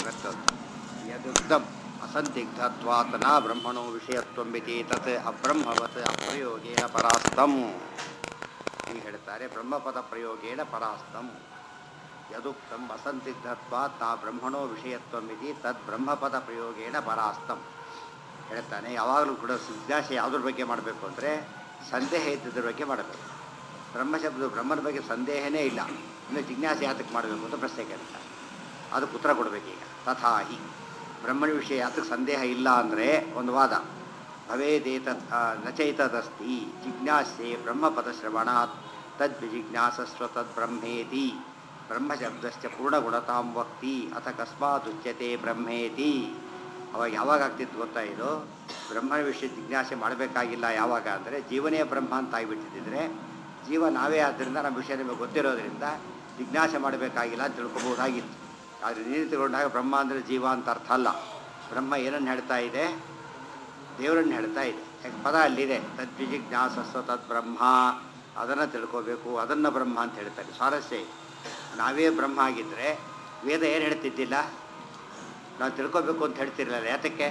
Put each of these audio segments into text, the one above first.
ಇವತ್ತು ಯದುಕ್ತಂ ಅಸಂದಿಗ್ಧತ್ವಾತ್ ನ ಬ್ರಹ್ಮಣೋ ವಿಷಯತ್ವಮಿತಿ ತತ್ ಅಬ್ರಹ್ಮವತ್ ಅಪ್ರಯೋಗೇನ ಪರಾಸ್ತಂ ಹೀಗೆ ಹೇಳ್ತಾರೆ ಬ್ರಹ್ಮಪದ ಪ್ರಯೋಗೇನ ಪರಾಸ್ತಂ ಯದುಕ್ತಂ ಅಸಂದಿಗ್ಧತ್ವಾತ್ ನಾ ಬ್ರಹ್ಮಣೋ ವಿಷಯತ್ವಮಿತಿ ತದ್ ಬ್ರಹ್ಮಪದ ಪ್ರಯೋಗೇನ ಪರಾಸ್ತಂ ಹೇಳ್ತಾನೆ ಯಾವಾಗಲೂ ಕೂಡ ಜಿಜ್ಞಾಸೆ ಯಾವುದ್ರ ಬಗ್ಗೆ ಮಾಡಬೇಕು ಅಂದರೆ ಸಂದೇಹ ಇದ್ದದ್ರ ಬಗ್ಗೆ ಮಾಡಬೇಕು ಬ್ರಹ್ಮಶಬ್ದ ಬ್ರಹ್ಮನ ಬಗ್ಗೆ ಸಂದೇಹನೇ ಇಲ್ಲ ಇನ್ನು ಜಿಜ್ಞಾಸೆ ಯಾತಕ್ಕೆ ಮಾಡಬೇಕು ಅಂತ ಪ್ರಶ್ನೆ ಕೇಳ್ತಾರೆ ಅದಕ್ಕೆ ಉತ್ತರ ಕೊಡಬೇಕೀಗ ತಥಾಹಿ ಬ್ರಹ್ಮನ ವಿಷಯ ಯಾತಕ್ಕೆ ಸಂದೇಹ ಇಲ್ಲ ಅಂದರೆ ಒಂದು ವಾದ ಭವೇದೇತ ನಚೈತದಸ್ತಿ ಜಿಜ್ಞಾಸೆ ಬ್ರಹ್ಮಪದ ಶ್ರವಣಾತ್ ತದ್ವಿಜಿಜ್ಞಾಸಸ್ವ ತದ್ಬ್ರಹ್ಮೇತಿ ಬ್ರಹ್ಮಶಬ್ದಶ್ಚ ಪೂರ್ಣಗುಣತಾಂ ವಕ್ತಿ ಅಥ ಕಸ್ಮಾತ್ ಉಚ್ಯತೆ ಬ್ರಹ್ಮೇತಿ ಅವಾಗ ಯಾವಾಗ ಆಗ್ತಿತ್ತು ಗೊತ್ತಾ ಇದು ಬ್ರಹ್ಮನ ವಿಷಯ ಜಿಜ್ಞಾಸೆ ಮಾಡಬೇಕಾಗಿಲ್ಲ ಯಾವಾಗ ಅಂದರೆ ಜೀವನೇ ಬ್ರಹ್ಮ ಅಂತ ಆಗಿಬಿಟ್ಟಿದ್ರೆ ಜೀವ ನಾವೇ ಆದ್ದರಿಂದ ನಮ್ಮ ವಿಷಯ ನಿಮಗೆ ಗೊತ್ತಿರೋದ್ರಿಂದ ಜಿಜ್ಞಾಸೆ ಮಾಡಬೇಕಾಗಿಲ್ಲ ಅಂತ ತಿಳ್ಕೊಬೋದಾಗಿತ್ತು ಆದರೆ ನೀರು ತಗೊಂಡಾಗ ಬ್ರಹ್ಮ ಅಂದರೆ ಜೀವ ಅಂತ ಅರ್ಥ ಅಲ್ಲ ಬ್ರಹ್ಮ ಏನನ್ನು ಹೇಳ್ತಾ ಇದೆ ದೇವರನ್ನು ಹೇಳ್ತಾ ಇದೆ ಯಾಕೆ ಪದ ಅಲ್ಲಿದೆ ತದ್ವಿಜಿಜ್ಞಾಸಸ್ವ ತದ್ ಬ್ರಹ್ಮ ಅದನ್ನು ತಿಳ್ಕೋಬೇಕು ಅದನ್ನು ಬ್ರಹ್ಮ ಅಂತ ಹೇಳ್ತಾರೆ ಸ್ವಾರಸ್ಯ ಇದೆ ನಾವೇ ಬ್ರಹ್ಮ ಆಗಿದ್ದರೆ ವೇದ ಏನು ಹೇಳ್ತಿದ್ದಿಲ್ಲ ನಾವು ತಿಳ್ಕೊಬೇಕು ಅಂತ ಹೇಳ್ತಿರಲಿಲ್ಲ ಯಾತಕ್ಕೆ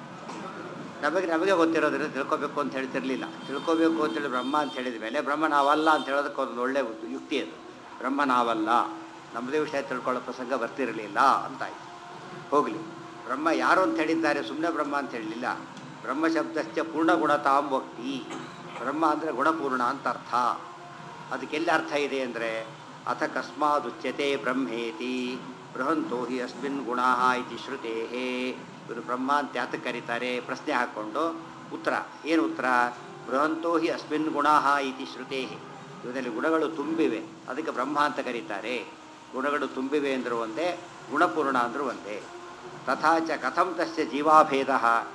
ನಮಗೆ ನಮಗೆ ಗೊತ್ತಿರೋದ್ರಿಂದ ತಿಳ್ಕೊಬೇಕು ಅಂತ ಹೇಳ್ತಿರ್ಲಿಲ್ಲ ತಿಳ್ಕೊಬೇಕು ಅಂತೇಳಿ ಬ್ರಹ್ಮ ಅಂತ ಹೇಳಿದ ಮೇಲೆ ಬ್ರಹ್ಮ ನಾವಲ್ಲ ಅಂತ ಹೇಳೋದಕ್ಕೆ ಒಂದು ಒಳ್ಳೆ ಯುಕ್ತಿ ಅದು ಬ್ರಹ್ಮ ನಾವಲ್ಲ ನಮ್ಮದೇ ವಿಷಯ ತಿಳ್ಕೊಳ್ಳೋ ಪ್ರಸಂಗ ಬರ್ತಿರಲಿಲ್ಲ ಅಂತಾಯ್ತು ಹೋಗಲಿ ಬ್ರಹ್ಮ ಯಾರು ಅಂತ ಹೇಳಿದ್ದಾರೆ ಸುಮ್ಮನೆ ಬ್ರಹ್ಮ ಅಂತ ಹೇಳಲಿಲ್ಲ ಬ್ರಹ್ಮ ಶಬ್ದಶ್ಚ ಪೂರ್ಣ ಗುಣತಾಂ ವಕ್ತಿ ಬ್ರಹ್ಮ ಅಂದರೆ ಗುಣಪೂರ್ಣ ಅಂತ ಅರ್ಥ ಅದಕ್ಕೆಲ್ಲಿ ಅರ್ಥ ಇದೆ ಅಂದರೆ ಅಥ ಕಸ್ಮಾದುಚ್ಯತೆ ಬ್ರಹ್ಮೇತಿ ಬೃಹಂತೋ ಹಿ ಅಸ್ಮಿನ್ ಗುಣ ಇತಿ ಶ್ರುತೇ ಇವರು ಬ್ರಹ್ಮ ಅಂತ ಯಾತಕ್ಕೆ ಕರೀತಾರೆ ಪ್ರಶ್ನೆ ಹಾಕ್ಕೊಂಡು ಉತ್ತರ ಏನು ಉತ್ತರ ಬೃಹಂತೋ ಹಿ ಅಸ್ಮಿನ್ ಗುಣ ಇತಿ ಶ್ರುತೇ ಇವರಲ್ಲಿ ಗುಣಗಳು ತುಂಬಿವೆ ಅದಕ್ಕೆ ಬ್ರಹ್ಮ ಅಂತ ಕರೀತಾರೆ ಗುಣಗಳು ತುಂಬಿವೆ ಅಂದರೂ ಒಂದೇ ಗುಣಪೂರ್ಣ ಅಂದರೂ ಒಂದೇ ತಥಾಚ ಕಥಂ ತಸ್ಯ ಜೀವಾಭೇದ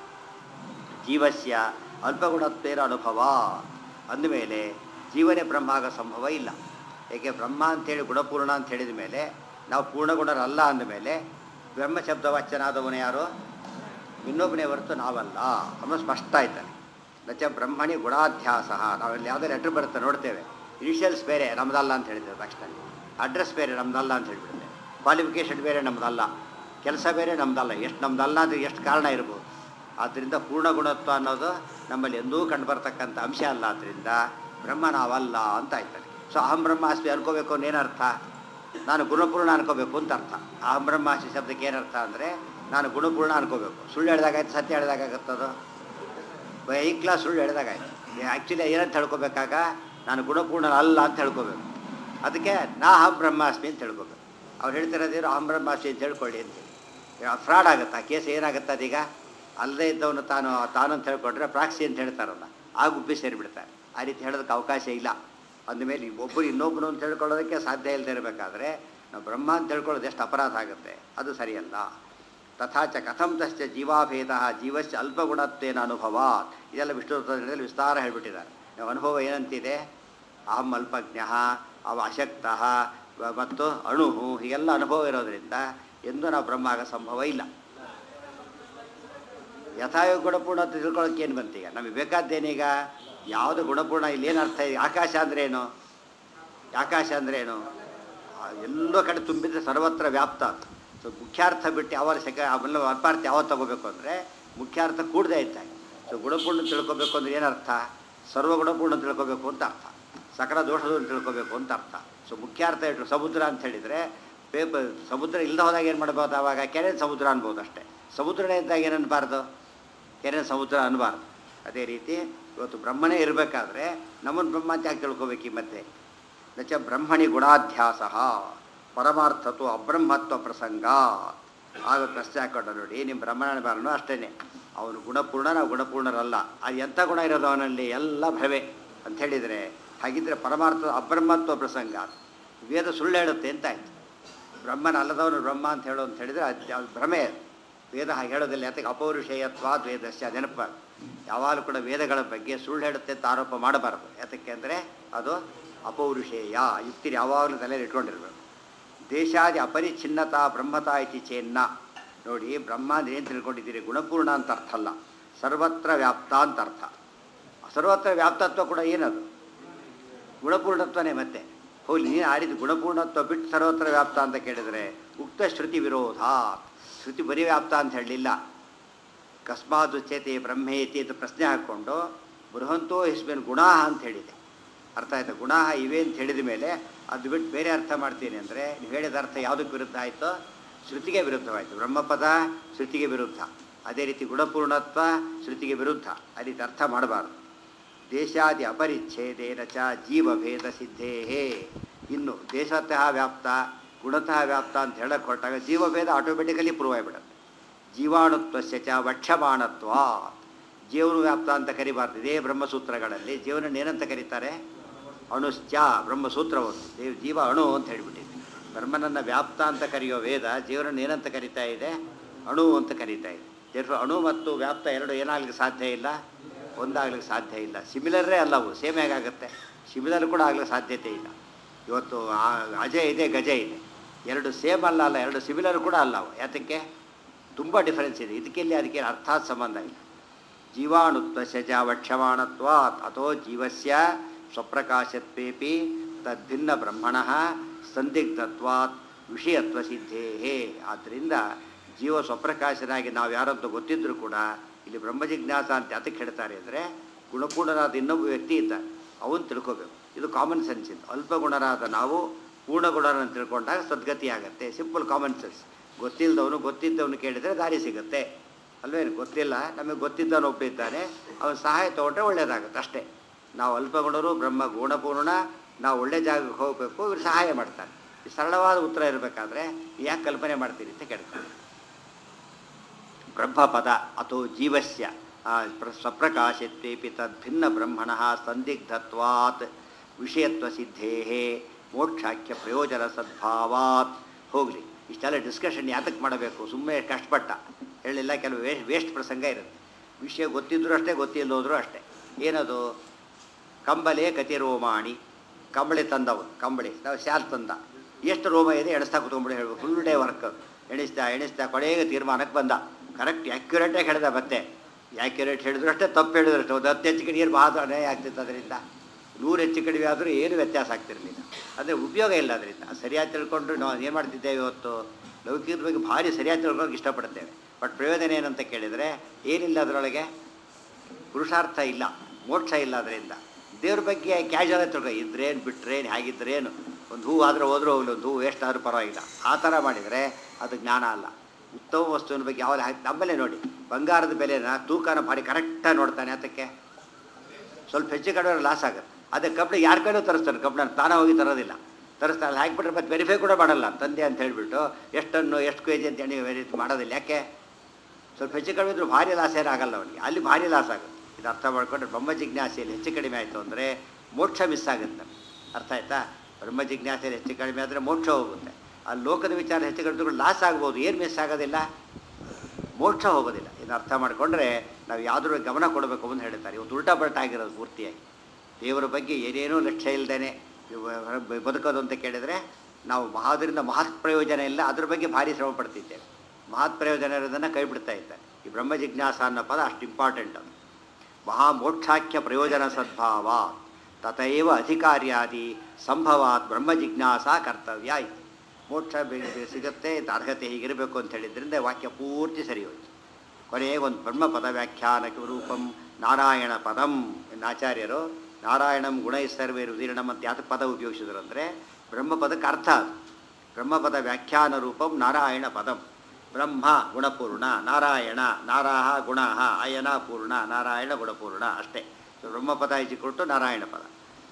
ಜೀವಸ್ಯ ಅಲ್ಪಗುಣತ್ವೇನ ಅನುಭವ ಅಂದಮೇಲೆ ಜೀವನೇ ಬ್ರಹ್ಮ ಆಗೋ ಸಂಭವ ಇಲ್ಲ ಏಕೆ ಬ್ರಹ್ಮ ಅಂಥೇಳಿ ಗುಣಪೂರ್ಣ ಅಂತ ಹೇಳಿದ ಮೇಲೆ ನಾವು ಪೂರ್ಣಗುಣರಲ್ಲ ಅಂದಮೇಲೆ ಬ್ರಹ್ಮ ಶಬ್ದವಾಚ್ಯನಾದವನು ಯಾರು ಇನ್ನೊಬ್ಬನೇ ಹೊರತು ನಾವಲ್ಲ ಅನ್ನೋ ಸ್ಪಷ್ಟ ಆಯ್ತಾನೆ ನಚ ಬ್ರಹ್ಮಣಿ ಗುಣಾಧ್ಯಾಸ ನಾವೆಲ್ಲಿ ಯಾವುದೇ ಲೆಟ್ರ್ ಬರುತ್ತೆ ನೋಡ್ತೇವೆ ಇನಿಷಿಯಲ್ಸ್ ಬೇರೆ ನಮ್ದಲ್ಲ ಅಂತ ಹೇಳಿದ್ದೇವೆ ತಕ್ಷಣ ಅಡ್ರೆಸ್ ಬೇರೆ ನಮ್ದಲ್ಲ ಅಂತ ಹೇಳಿಬಿಡುತ್ತೆ ಕ್ವಾಲಿಫಿಕೇಷನ್ ಬೇರೆ ನಮ್ದಲ್ಲ ಕೆಲಸ ಬೇರೆ ನಮ್ದಲ್ಲ ಎಷ್ಟು ನಮ್ದಲ್ಲ ಅಂದರೆ ಎಷ್ಟು ಕಾರಣ ಇರ್ಬೋದು ಆದ್ದರಿಂದ ಪೂರ್ಣ ಗುಣತ್ವ ಅನ್ನೋದು ನಮ್ಮಲ್ಲಿ ಎಂದೂ ಕಂಡುಬರ್ತಕ್ಕಂಥ ಅಂಶ ಅಲ್ಲ ಆದ್ದರಿಂದ ಬ್ರಹ್ಮ ನಾವಲ್ಲ ಅಂತ ಆಯ್ತಾನೆ ಸೊ ಅಹಂ ಬ್ರಹ್ಮಾಸ್ಮಿ ಅನ್ಕೋಬೇಕು ಏನರ್ಥ ನಾನು ಗುಣಪೂರ್ಣ ಅನ್ಕೋಬೇಕು ಅಂತ ಅರ್ಥ ಅಹಂ ಬ್ರಹ್ಮಾಸ್ಮಿ ಶಬ್ದಕ್ಕೆ ಏನರ್ಥ ಅಂದರೆ ನಾನು ಗುಣಪೂರ್ಣ ಅನ್ಕೋಬೇಕು ಸುಳ್ಳು ಹೇಳಿದಾಗಾಯ್ತು ಸತ್ಯ ಹೇಳಿದಾಗತ್ತದು ಈ ಕ್ಲಾಸ್ ಸುಳ್ಳು ಹೇಳಿದಾಗಾಯ್ತು ಆ್ಯಕ್ಚುಲಿ ಏನಂತ ಹೇಳ್ಕೊಬೇಕಾಗ ನಾನು ಗುಣಪೂರ್ಣ ಅಲ್ಲ ಅಂತ ಹೇಳ್ಕೋಬೇಕು ಅದಕ್ಕೆ ನಾ ಅಹಂ ಬ್ರಹ್ಮಾಸ್ಮಿ ಅಂತ ಹೇಳ್ಕೋಬೇಕು ಅವ್ರು ಹೇಳ್ತಿರೋದೇನು ಅಹಂ ಬ್ರಹ್ಮಾಸ್ಮಿ ಅಂತ ಹೇಳ್ಕೊಳ್ಳಿ ಅಂತ ಫ್ರಾಡ್ ಆಗುತ್ತೆ ಆ ಕೇಸ್ ಏನಾಗುತ್ತೆ ಅದೀಗ ಅಲ್ಲದೇ ಇದ್ದವನು ತಾನು ತಾನು ಅಂತ ಹೇಳ್ಕೊಂಡ್ರೆ ಪ್ರಾಕ್ಸಿ ಅಂತ ಹೇಳ್ತಾರಲ್ಲ ಆ ಗುಬ್ಬಿ ಸೇರಿಬಿಡ್ತಾರೆ ಆ ರೀತಿ ಹೇಳೋದಕ್ಕೆ ಅವಕಾಶ ಇಲ್ಲ ಅಂದಮೇಲೆ ಒಬ್ಬರು ಇನ್ನೊಬ್ಬರು ಅಂತ ಹೇಳ್ಕೊಳ್ಳೋದಕ್ಕೆ ಸಾಧ್ಯ ಇಲ್ಲದೆ ಇರಬೇಕಾದ್ರೆ ನಾವು ಬ್ರಹ್ಮ ಅಂತ ಹೇಳ್ಕೊಳ್ಳೋದು ಎಷ್ಟು ಅಪರಾಧ ಆಗುತ್ತೆ ಅದು ಸರಿಯಲ್ಲ ತಥಾಚ ಕಥಂ ತಶ್ಚ ಜೀವಾಭೇದ ಜೀವಸ್ಯ ಅಲ್ಪಗುಣತ್ವೇನ ಅನುಭವ ಇದೆಲ್ಲ ವಿಷ್ಣು ತತ್ವದಲ್ಲಿ ವಿಸ್ತಾರ ಹೇಳಿಬಿಟ್ಟಿದ್ದಾರೆ ನಾವು ಅನುಭವ ಏನಂತಿದೆ ಅಹಂ ಅಲ್ಪಜ್ಞ ಅವ ಅಶಕ್ತ ಮತ್ತು ಅಣು ಹೀಗೆಲ್ಲ ಅನುಭವ ಇರೋದರಿಂದ ಎಂದೂ ನಾವು ಬ್ರಹ್ಮ ಆಗೋ ಸಂಭವ ಇಲ್ಲ ಯಥಾಯೋಗ ಗುಣಪೂರ್ಣ ಅಂತ ತಿಳ್ಕೊಳ್ಳೋಕೆ ಏನು ಬಂತೀಗ ನಮಗೆ ಬೇಕಾದ್ದೇನೀಗ ಯಾವುದು ಗುಣಪೂರ್ಣ ಇಲ್ಲಿ ಏನು ಅರ್ಥ ಇದೆ ಆಕಾಶ ಅಂದ್ರೇನು ಆಕಾಶ ಅಂದ್ರೇನು ಎಲ್ಲೋ ಕಡೆ ತುಂಬಿದ್ರೆ ಸರ್ವತ್ರ ವ್ಯಾಪ್ತ ಸೊ ಮುಖ್ಯಾರ್ಥ ಬಿಟ್ಟು ಯಾವ ಸೆಕ ಆಮೇಲೆ ಅಲ್ಪಾರ್ಥ ಯಾವತ್ತು ತಗೋಬೇಕು ಅಂದರೆ ಮುಖ್ಯಾರ್ಥ ಕೂಡದೇ ಇದ್ದಾಗ ಸೊ ಗುಣಪೂರ್ಣ ತಿಳ್ಕೊಬೇಕು ಅಂದ್ರೆ ಏನರ್ಥ ಸರ್ವ ಗುಣಪೂರ್ಣ ತಿಳ್ಕೊಬೇಕು ಅಂತ ಅರ್ಥ ಸಕಲ ದೋಷದನ್ನು ತಿಳ್ಕೊಬೇಕು ಅಂತ ಅರ್ಥ ಸೊ ಮುಖ್ಯಾರ್ಥ ಇಟ್ಟು ಸಮುದ್ರ ಅಂತ ಹೇಳಿದರೆ ಪೇಪರ್ ಸಮುದ್ರ ಇಲ್ಲದ ಹೋದಾಗ ಏನು ಮಾಡ್ಬೋದು ಆವಾಗ ಕೆರೆ ಸಮುದ್ರ ಅನ್ಬೋದು ಅಷ್ಟೇ ಸಮುದ್ರನೇ ಇದ್ದಾಗ ಏನು ಅನ್ಬಾರ್ದು ಕೆರೆ ಸಮುದ್ರ ಅನ್ಬಾರ್ದು ಅದೇ ರೀತಿ ಇವತ್ತು ಬ್ರಹ್ಮನೇ ಇರಬೇಕಾದ್ರೆ ನಮ್ಮನ್ನು ಬ್ರಹ್ಮ ಅಂತ ಯಾಕೆ ತಿಳ್ಕೊಬೇಕು ಈ ಮಧ್ಯೆ ನಚ ಬ್ರಹ್ಮಣಿ ಗುಣಾಧ್ಯಾಸ ಪರಮಾರ್ಥತ್ವ ಅಬ್ರಹ್ಮತ್ವ ಪ್ರಸಂಗ ಆಗ ಪ್ರಶ್ನೆ ಹಾಕೊಂಡ ನೋಡಿ ನಿಮ್ಮ ಬ್ರಹ್ಮಣ ಬಾರನು ಅಷ್ಟೇ ಅವನು ಗುಣಪೂರ್ಣ ನಾವು ಗುಣಪೂರ್ಣರಲ್ಲ ಅದು ಎಂಥ ಗುಣ ಇರೋದು ಅವನಲ್ಲಿ ಎಲ್ಲ ಭ್ರಮೆ ಅಂತ ಹೇಳಿದರೆ ಹಾಗಿದ್ದರೆ ಪರಮಾರ್ಥ ಅಬ್ರಹ್ಮತ್ವ ಪ್ರಸಂಗ ವೇದ ಸುಳ್ಳು ಹೇಳುತ್ತೆ ಅಂತ ಆಯ್ತು ಬ್ರಹ್ಮನ ಅಲ್ಲದವನು ಬ್ರಹ್ಮ ಅಂತ ಹೇಳು ಅಂತ ಹೇಳಿದರೆ ಅದು ಭ್ರಮೆ ವೇದ ಹಾಗೆ ಹೇಳೋದಿಲ್ಲ ಯಾತಕ್ಕೆ ಅಪೌರುಷೇಯತ್ವ ವೇದಸ್ಯ ನೆನಪ ಯಾವಾಗಲೂ ಕೂಡ ವೇದಗಳ ಬಗ್ಗೆ ಸುಳ್ಳು ಹೇಳುತ್ತೆ ಅಂತ ಆರೋಪ ಮಾಡಬಾರ್ದು ಯಾತಕ್ಕೆ ಅಂದರೆ ಅದು ಅಪೌರುಷೇಯ ಯುಕ್ತಿ ಯಾವಾಗಲೂ ತಲೆಯಲ್ಲಿ ಇಟ್ಕೊಂಡಿರ್ಬೇಕು ದೇಶಾದಿ ಅಪರಿಚ್ಛಿನ್ನತಾ ಬ್ರಹ್ಮತಾ ಇತಿ ಚೇನ್ನ ನೋಡಿ ಬ್ರಹ್ಮ ಅಂದ್ರೆ ಏನು ತಿಳ್ಕೊಂಡಿದ್ದೀರಿ ಗುಣಪೂರ್ಣ ಅಂತ ಅರ್ಥ ಅಲ್ಲ ಸರ್ವತ್ರ ವ್ಯಾಪ್ತ ಅಂತ ಅರ್ಥ ಸರ್ವತ್ರ ವ್ಯಾಪ್ತತ್ವ ಕೂಡ ಏನದು ಗುಣಪೂರ್ಣತ್ವನೇ ಮತ್ತೆ ಹೋಗ್ಲಿ ನೀನು ಆಡಿದ ಗುಣಪೂರ್ಣತ್ವ ಬಿಟ್ಟು ಸರ್ವತ್ರ ವ್ಯಾಪ್ತ ಅಂತ ಕೇಳಿದರೆ ಉಕ್ತ ಶ್ರುತಿ ವಿರೋಧ ಶ್ರುತಿ ಬರೀ ವ್ಯಾಪ್ತ ಅಂತ ಹೇಳಲಿಲ್ಲ ಕಸ್ಮಾತ್ ಉಚ್ಯತೆ ಬ್ರಹ್ಮೇತಿ ಅಂತ ಪ್ರಶ್ನೆ ಹಾಕ್ಕೊಂಡು ಬೃಹಂತೋ ಹಿಸ್ಮೇನ್ ಗುಣಾಹ ಅಂತ ಹೇಳಿದೆ ಅರ್ಥ ಆಯ್ತಾ ಗುಣಾಹ ಇವೆ ಅಂತ ಹೇಳಿದ ಮೇಲೆ ಅದು ಬಿಟ್ಟು ಬೇರೆ ಅರ್ಥ ಮಾಡ್ತೀನಿ ಅಂದರೆ ನೀವು ಹೇಳಿದ ಅರ್ಥ ಯಾವುದಕ್ಕೆ ವಿರುದ್ಧ ಆಯಿತು ಶ್ರುತಿಗೆ ವಿರುದ್ಧವಾಯಿತು ಬ್ರಹ್ಮಪದ ಶ್ರುತಿಗೆ ವಿರುದ್ಧ ಅದೇ ರೀತಿ ಗುಣಪೂರ್ಣತ್ವ ಶ್ರುತಿಗೆ ವಿರುದ್ಧ ಆ ರೀತಿ ಅರ್ಥ ಮಾಡಬಾರ್ದು ದೇಶಾದಿ ಅಪರಿಚ್ಛೇದೇನ ಚ ಜೀವಭೇದ ಸಿದ್ಧೇಹೇ ಇನ್ನು ದೇಶತಃ ವ್ಯಾಪ್ತ ಗುಣತಃ ವ್ಯಾಪ್ತ ಅಂತ ಹೇಳಕ್ಕೆ ಹೊರಟಾಗ ಜೀವಭೇದ ಆಟೋಮೆಟಿಕಲಿ ಪ್ರೂವ್ ಆಗಿಬಿಡುತ್ತೆ ಜೀವಾಣುತ್ವಸ್ಯ ಚ ವಕ್ಷಮಾಣತ್ವ ಜೀವನು ವ್ಯಾಪ್ತ ಅಂತ ಕರಿಬಾರ್ದು ಇದೇ ಬ್ರಹ್ಮಸೂತ್ರಗಳಲ್ಲಿ ಜೀವನನ್ನು ಏನಂತ ಕರೀತಾರೆ ಅಣುಶ್ಚ ಬ್ರಹ್ಮಸೂತ್ರ ಒಂದು ದೇವ್ ಜೀವ ಅಣು ಅಂತ ಹೇಳಿಬಿಟ್ಟಿದೆ ಬ್ರಹ್ಮನನ್ನು ವ್ಯಾಪ್ತ ಅಂತ ಕರೆಯೋ ವೇದ ಜೀವನನ್ನು ಏನಂತ ಕರೀತಾ ಇದೆ ಅಣು ಅಂತ ಕರೀತಾ ಇದೆ ದೇರ್ಫೋರ್ ಅಣು ಮತ್ತು ವ್ಯಾಪ್ತ ಎರಡು ಏನಾಗ್ಲಿಕ್ಕೆ ಸಾಧ್ಯ ಇಲ್ಲ ಒಂದಾಗ್ಲಿಕ್ಕೆ ಸಾಧ್ಯ ಇಲ್ಲ ಸಿಮಿಲರೇ ಅಲ್ಲವು ಸೇಮ್ ಹೇಗಾಗುತ್ತೆ ಸಿಮಿಲರ್ ಕೂಡ ಆಗ್ಲಿಕ್ಕೆ ಸಾಧ್ಯತೆ ಇಲ್ಲ ಇವತ್ತು ಆ- ಅಜ ಇದೆ ಗಜ ಇದೆ ಎರಡು ಸೇಮ್ ಅಲ್ಲ ಅಲ್ಲ ಎರಡು ಸಿಮಿಲರ್ ಕೂಡ ಅಲ್ಲ ಅವು ಯಾತಕ್ಕೆ ತುಂಬ ಡಿಫರೆನ್ಸ್ ಇದೆ ಇದಕ್ಕೆಲ್ಲಿ ಅದಕ್ಕೆ ಅರ್ಥಾತ್ ಸಂಬಂಧ ಇಲ್ಲ ಜೀವಾಣುತ್ವ ಸಜ ವಕ್ಷಮಾಣತ್ವಾತ್ ಅಥೋ ಜೀವಸ್ಯ ಸ್ವಪ್ರಕಾಶತ್ವೇಪಿ ತದ್ಭಿನ್ನ ಬ್ರಹ್ಮಣ ಸಂದಿಗ್ಧತ್ವಾತ್ ವಿಷಯತ್ವ ಸಿದ್ಧೇ ಆದ್ದರಿಂದ ಜೀವ ಸ್ವಪ್ರಕಾಶನಾಗಿ ನಾವು ಯಾರಂತ ಗೊತ್ತಿದ್ರೂ ಕೂಡ ಇಲ್ಲಿ ಬ್ರಹ್ಮಜಿಜ್ಞಾಸ ಅಂತ ಯಾತಕ್ಕೆ ಹೇಳ್ತಾರೆ ಅಂದರೆ ಗುಣಪೂರ್ಣನಾದ ಇನ್ನೊಬ್ಬ ವ್ಯಕ್ತಿ ಇದ್ದಾನೆ ಅವನು ತಿಳ್ಕೋಬೇಕು ಇದು ಕಾಮನ್ ಸೆನ್ಸ್ ಇದು ಅಲ್ಪ ಗುಣರಾದ ನಾವು ಪೂರ್ಣ ಗುಣನ ತಿಳ್ಕೊಂಡಾಗ ಸದ್ಗತಿ ಆಗುತ್ತೆ ಸಿಂಪಲ್ ಕಾಮನ್ ಸೆನ್ಸ್ ಗೊತ್ತಿಲ್ಲದವನು ಗೊತ್ತಿದ್ದವನು ಕೇಳಿದರೆ ದಾರಿ ಸಿಗುತ್ತೆ ಅಲ್ವೇನು ಗೊತ್ತಿಲ್ಲ ನಮಗೆ ಗೊತ್ತಿದ್ದವನು ಒಬ್ಬಿದ್ದಾನೆ ಅವನ ಸಹಾಯ ತೊಗೊಂಡ್ರೆ ಒಳ್ಳೇದಾಗುತ್ತೆ ಅಷ್ಟೇ ನಾವು ಅಲ್ಪ ಗುಣರು ಬ್ರಹ್ಮ ಗುಣಪೂರ್ಣ ನಾವು ಒಳ್ಳೆ ಜಾಗಕ್ಕೆ ಹೋಗಬೇಕು ಇವ್ರು ಸಹಾಯ ಮಾಡ್ತಾರೆ ಈ ಸರಳವಾದ ಉತ್ತರ ಇರಬೇಕಾದ್ರೆ ಯಾಕೆ ಕಲ್ಪನೆ ಮಾಡ್ತೀರಿ ಅಂತ ಕೇಳ್ತಾರೆ ಬ್ರಹ್ಮಪದ ಅಥೋ ಜೀವಸ್ಯ ಆ, ಪ್ರ- ಸ್ವಪ್ರಕಾಶತ್ವೇಪಿ ತದ್ಭಿನ್ನ ಬ್ರಹ್ಮಣ ಸಂದಿಗ್ಧತ್ವಾತ್ ವಿಷಯತ್ವ ಸಿದ್ಧೇ ಮೋಕ್ಷಾಖ್ಯ ಪ್ರಯೋಜನ ಸದ್ಭಾವಾತ್ ಹೋಗಲಿ ಇಷ್ಟೆಲ್ಲ ಡಿಸ್ಕಷನ್ ಯಾತಕ್ಕೆ ಮಾಡಬೇಕು ಸುಮ್ಮನೆ ಕಷ್ಟಪಟ್ಟ ಹೇಳಿಲ್ಲ ಕೆಲವು ವೇಸ್ಟ್ ವೇಸ್ಟ್ ಪ್ರಸಂಗ ಇರುತ್ತೆ ವಿಷಯ ಗೊತ್ತಿದ್ರೂ ಅಷ್ಟೇ ಗೊತ್ತಿಲ್ಲೋದ್ರೂ ಅಷ್ಟೇ ಏನದು ಕಂಬಲೆ ಕತಿ ರೋಮಾಣಿ ಕಂಬಳಿ ತಂದವು ಕಂಬಳಿ ನಾವು ಶಾಲ್ ತಂದ ಎಷ್ಟು ರೋಮ ಇದೆ ಎಣಿಸ್ತಾ ಕೂತ್ಕೊಂಡ್ಬಿಡಿ ಹೇಳ್ಬೇಕು ಫುಲ್ ಡೇ ವರ್ಕ್ ಎಣಿಸ್ತಾ ಎಣಿಸ್ತಾ ಕೊನೆಗೆ ತೀರ್ಮಾನಕ್ಕೆ ಬಂದ ಕರೆಕ್ಟ್ ಆ್ಯಕ್ಯುರೇಟಾಗಿ ಹೇಳಿದ ಮತ್ತೆ ಆ್ಯಕ್ಯುರೇಟ್ ಹೇಳಿದ್ರು ಅಷ್ಟೇ ತಪ್ಪು ಹೇಳಿದ್ರು ಅಷ್ಟೇ ಒಂದು ಹತ್ತು ಹೆಚ್ಚು ಕಡಿಮೆ ಭಾಳ ಅನ್ಯಾಯ ಆಗ್ತಿತ್ತು ಅದರಿಂದ ನೂರು ಹೆಚ್ಚು ಕಡಿಮೆ ಆದರೂ ಏನು ವ್ಯತ್ಯಾಸ ಆಗ್ತಿರಲಿಲ್ಲ ಅಂದರೆ ಉಪಯೋಗ ಇಲ್ಲ ಅದರಿಂದ ಸರಿಯಾಗಿ ತಿಳ್ಕೊಂಡು ನಾವು ಏನು ಮಾಡ್ತಿದ್ದೇವೆ ಇವತ್ತು ಲೌಕಿಕದ ಬಗ್ಗೆ ಭಾರಿ ಸರಿಯಾಗಿ ತಿಳ್ಕೊಳ್ಳೋಕೆ ಇಷ್ಟಪಡ್ತೇವೆ ಬಟ್ ಪ್ರಯೋಜನ ಏನಂತ ಕೇಳಿದರೆ ಏನಿಲ್ಲ ಅದರೊಳಗೆ ಪುರುಷಾರ್ಥ ಇಲ್ಲ ಮೋಕ್ಷ ಇಲ್ಲ ಅದರಿಂದ ದೇವ್ರ ಬಗ್ಗೆ ಕ್ಯಾಶುವಲ್ ತಿಳ್ಕೊ ಇದ್ರೇನು ಬಿಟ್ರೇನು ಹೇಗಿದ್ರೇನು ಒಂದು ಹೂ ಆದರೂ ಹೋದ್ರೂ ಹೋಗ್ಲಿ ಒಂದು ಹೂ ವೇಸ್ಟ್ ಆದರೂ ಪರವಾಗಿಲ್ಲ ಆ ಥರ ಮಾಡಿದರೆ ಅದು ಜ್ಞಾನ ಅಲ್ಲ ಉತ್ತಮ ವಸ್ತುವಿನ ಬಗ್ಗೆ ಯಾವಾಗ ಹಾಕಿ ನಮ್ಮಲ್ಲೇ ನೋಡಿ ಬಂಗಾರದ ಬೆಲೆನ ತೂಕನ ಭಾರಿ ಕರೆಕ್ಟಾಗಿ ನೋಡ್ತಾನೆ ಅದಕ್ಕೆ ಸ್ವಲ್ಪ ಹೆಚ್ಚು ಕಡಿಮೆ ಲಾಸ್ ಆಗುತ್ತೆ ಅದೇ ಕಬ್ಬಣ ಯಾರ ಕೈಲೂ ತರಿಸ್ತಾನೆ ಕಬ್ಬಣ ತಾನೇ ಹೋಗಿ ತರೋದಿಲ್ಲ ತರಿಸ್ತಾನೆ ಅಲ್ಲಿ ಹಾಕಿಬಿಟ್ರೆ ಮತ್ತೆ ವೆರಿಫೈ ಕೂಡ ಮಾಡಲ್ಲ ತಂದೆ ಅಂತ ಹೇಳಿಬಿಟ್ಟು ಎಷ್ಟನ್ನು ಎಷ್ಟು ಕೆ ಜಿ ಅಂತ ಹೇಳಿ ವೆರಿಫೈ ಮಾಡೋದಿಲ್ಲ ಯಾಕೆ ಸ್ವಲ್ಪ ಹೆಚ್ಚು ಕಡಿಮೆ ಇದ್ರೂ ಭಾರಿ ಲಾಸ್ ಏನಾಗಲ್ಲ ಅವನಿಗೆ ಅಲ್ಲಿ ಭಾರಿ ಲಾಸ್ ಆಗುತ್ತೆ ಇದು ಅರ್ಥ ಮಾಡ್ಕೊಂಡ್ರೆ ಬ್ರಹ್ಮ ಜಿಜ್ಞಾಸೆಯಲ್ಲಿ ಹೆಚ್ಚು ಕಡಿಮೆ ಆಯಿತು ಅಂದರೆ ಮೋಕ್ಷ ಮಿಸ್ ಆಗುತ್ತೆ ಅರ್ಥ ಆಯ್ತಾ ಬ್ರಹ್ಮ ಜಿಜ್ಞಾಸೆಯಲ್ಲಿ ಹೆಚ್ಚು ಕಡಿಮೆ ಆದರೆ ಮೋಕ್ಷ ಹೋಗುತ್ತೆ ಆ ಲೋಕದ ವಿಚಾರ ಹೆಚ್ಚು ಕಡಿಮೆ ಲಾಸ್ ಆಗ್ಬೋದು ಏನು ಮಿಸ್ ಆಗೋದಿಲ್ಲ ಮೋಕ್ಷ ಹೋಗೋದಿಲ್ಲ ಇದನ್ನು ಅರ್ಥ ಮಾಡಿಕೊಂಡ್ರೆ ನಾವು ಯಾವುದ್ರ ಗಮನ ಕೊಡಬೇಕು ಅಂತ ಹೇಳ್ತಾರೆ ಇವತ್ತು ಉಲ್ಟಾ ಪಲ್ಟಾ ಆಗಿರೋದು ಪೂರ್ತಿಯಾಗಿ ದೇವರ ಬಗ್ಗೆ ಏನೇನೂ ಲಕ್ಷ್ಯ ಇಲ್ಲದೇನೆ ಬದುಕೋದು ಅಂತ ಕೇಳಿದರೆ ನಾವು ಮಹಾದರಿಂದ ಮಹತ್ ಪ್ರಯೋಜನ ಇಲ್ಲ ಅದ್ರ ಬಗ್ಗೆ ಭಾರಿ ಶ್ರಮ ಪಡ್ತಿದ್ದೇವೆ ಮಹತ್ ಪ್ರಯೋಜನ ಇರೋದನ್ನು ಕೈ ಬಿಡ್ತಾ ಇದ್ದಾರೆ ಈ ಬ್ರಹ್ಮ ಜಿಜ್ಞಾಸ ಅನ್ನೋ ಪದ ಅಷ್ಟು ಇಂಪಾರ್ಟೆಂಟ್ ಅದು ಮಹಾಮೋಕ್ಷಾಖ್ಯ ಪ್ರಯೋಜನ ಸದ್ಭಾವ ತಥೈವ ಅಧಿಕಾರ್ಯಾದಿ ಸಂಭವಾತ್ ಬ್ರಹ್ಮ ಜಿಜ್ಞಾಸ ಕರ್ತವ್ಯ ಇತ್ತು ಮೋಕ್ಷ ಬೆ- ಬೆ- ಸಿಗುತ್ತೆ ಇದು ಅರ್ಹತೆ ಹೀಗಿರಬೇಕು ಅಂತ ಹೇಳಿದ್ರಿಂದ ವಾಕ್ಯ ಪೂರ್ತಿ ಸರಿ ಹೋಯ್ತು ಕೊನೆಗೆ ಒಂದು ಬ್ರಹ್ಮ ಪದ ವ್ಯಾಖ್ಯಾನಕ್ಕೆ ರೂಪಂ ನಾರಾಯಣ ಪದಂ ಎನ್ನ ಆಚಾರ್ಯರು ನಾರಾಯಣಂ ಗುಣೈ ಸರ್ವೇ ರುದೀರ್ಣಂ ಅಂತ ಯಾತ ಪದ ಉಪಯೋಗಿಸಿದ್ರು ಅಂದರೆ ಬ್ರಹ್ಮಪದಕ್ಕೆ ಅರ್ಥ ಅದು ಬ್ರಹ್ಮಪದ ವ್ಯಾಖ್ಯಾನ ರೂಪಂ ನಾರಾಯಣ ಪದಂ ಬ್ರಹ್ಮ ಗುಣಪೂರ್ಣ ನಾರಾಯಣ ನಾರಾಹ ಗುಣ ಅಯನ ಪೂರ್ಣ ನಾರಾಯಣ ಗುಣಪೂರ್ಣ ಅಷ್ಟೇ ಸೊ ಬ್ರಹ್ಮಪದ ಇಜಿ ಕೊಟ್ಟು ನಾರಾಯಣ ಪದ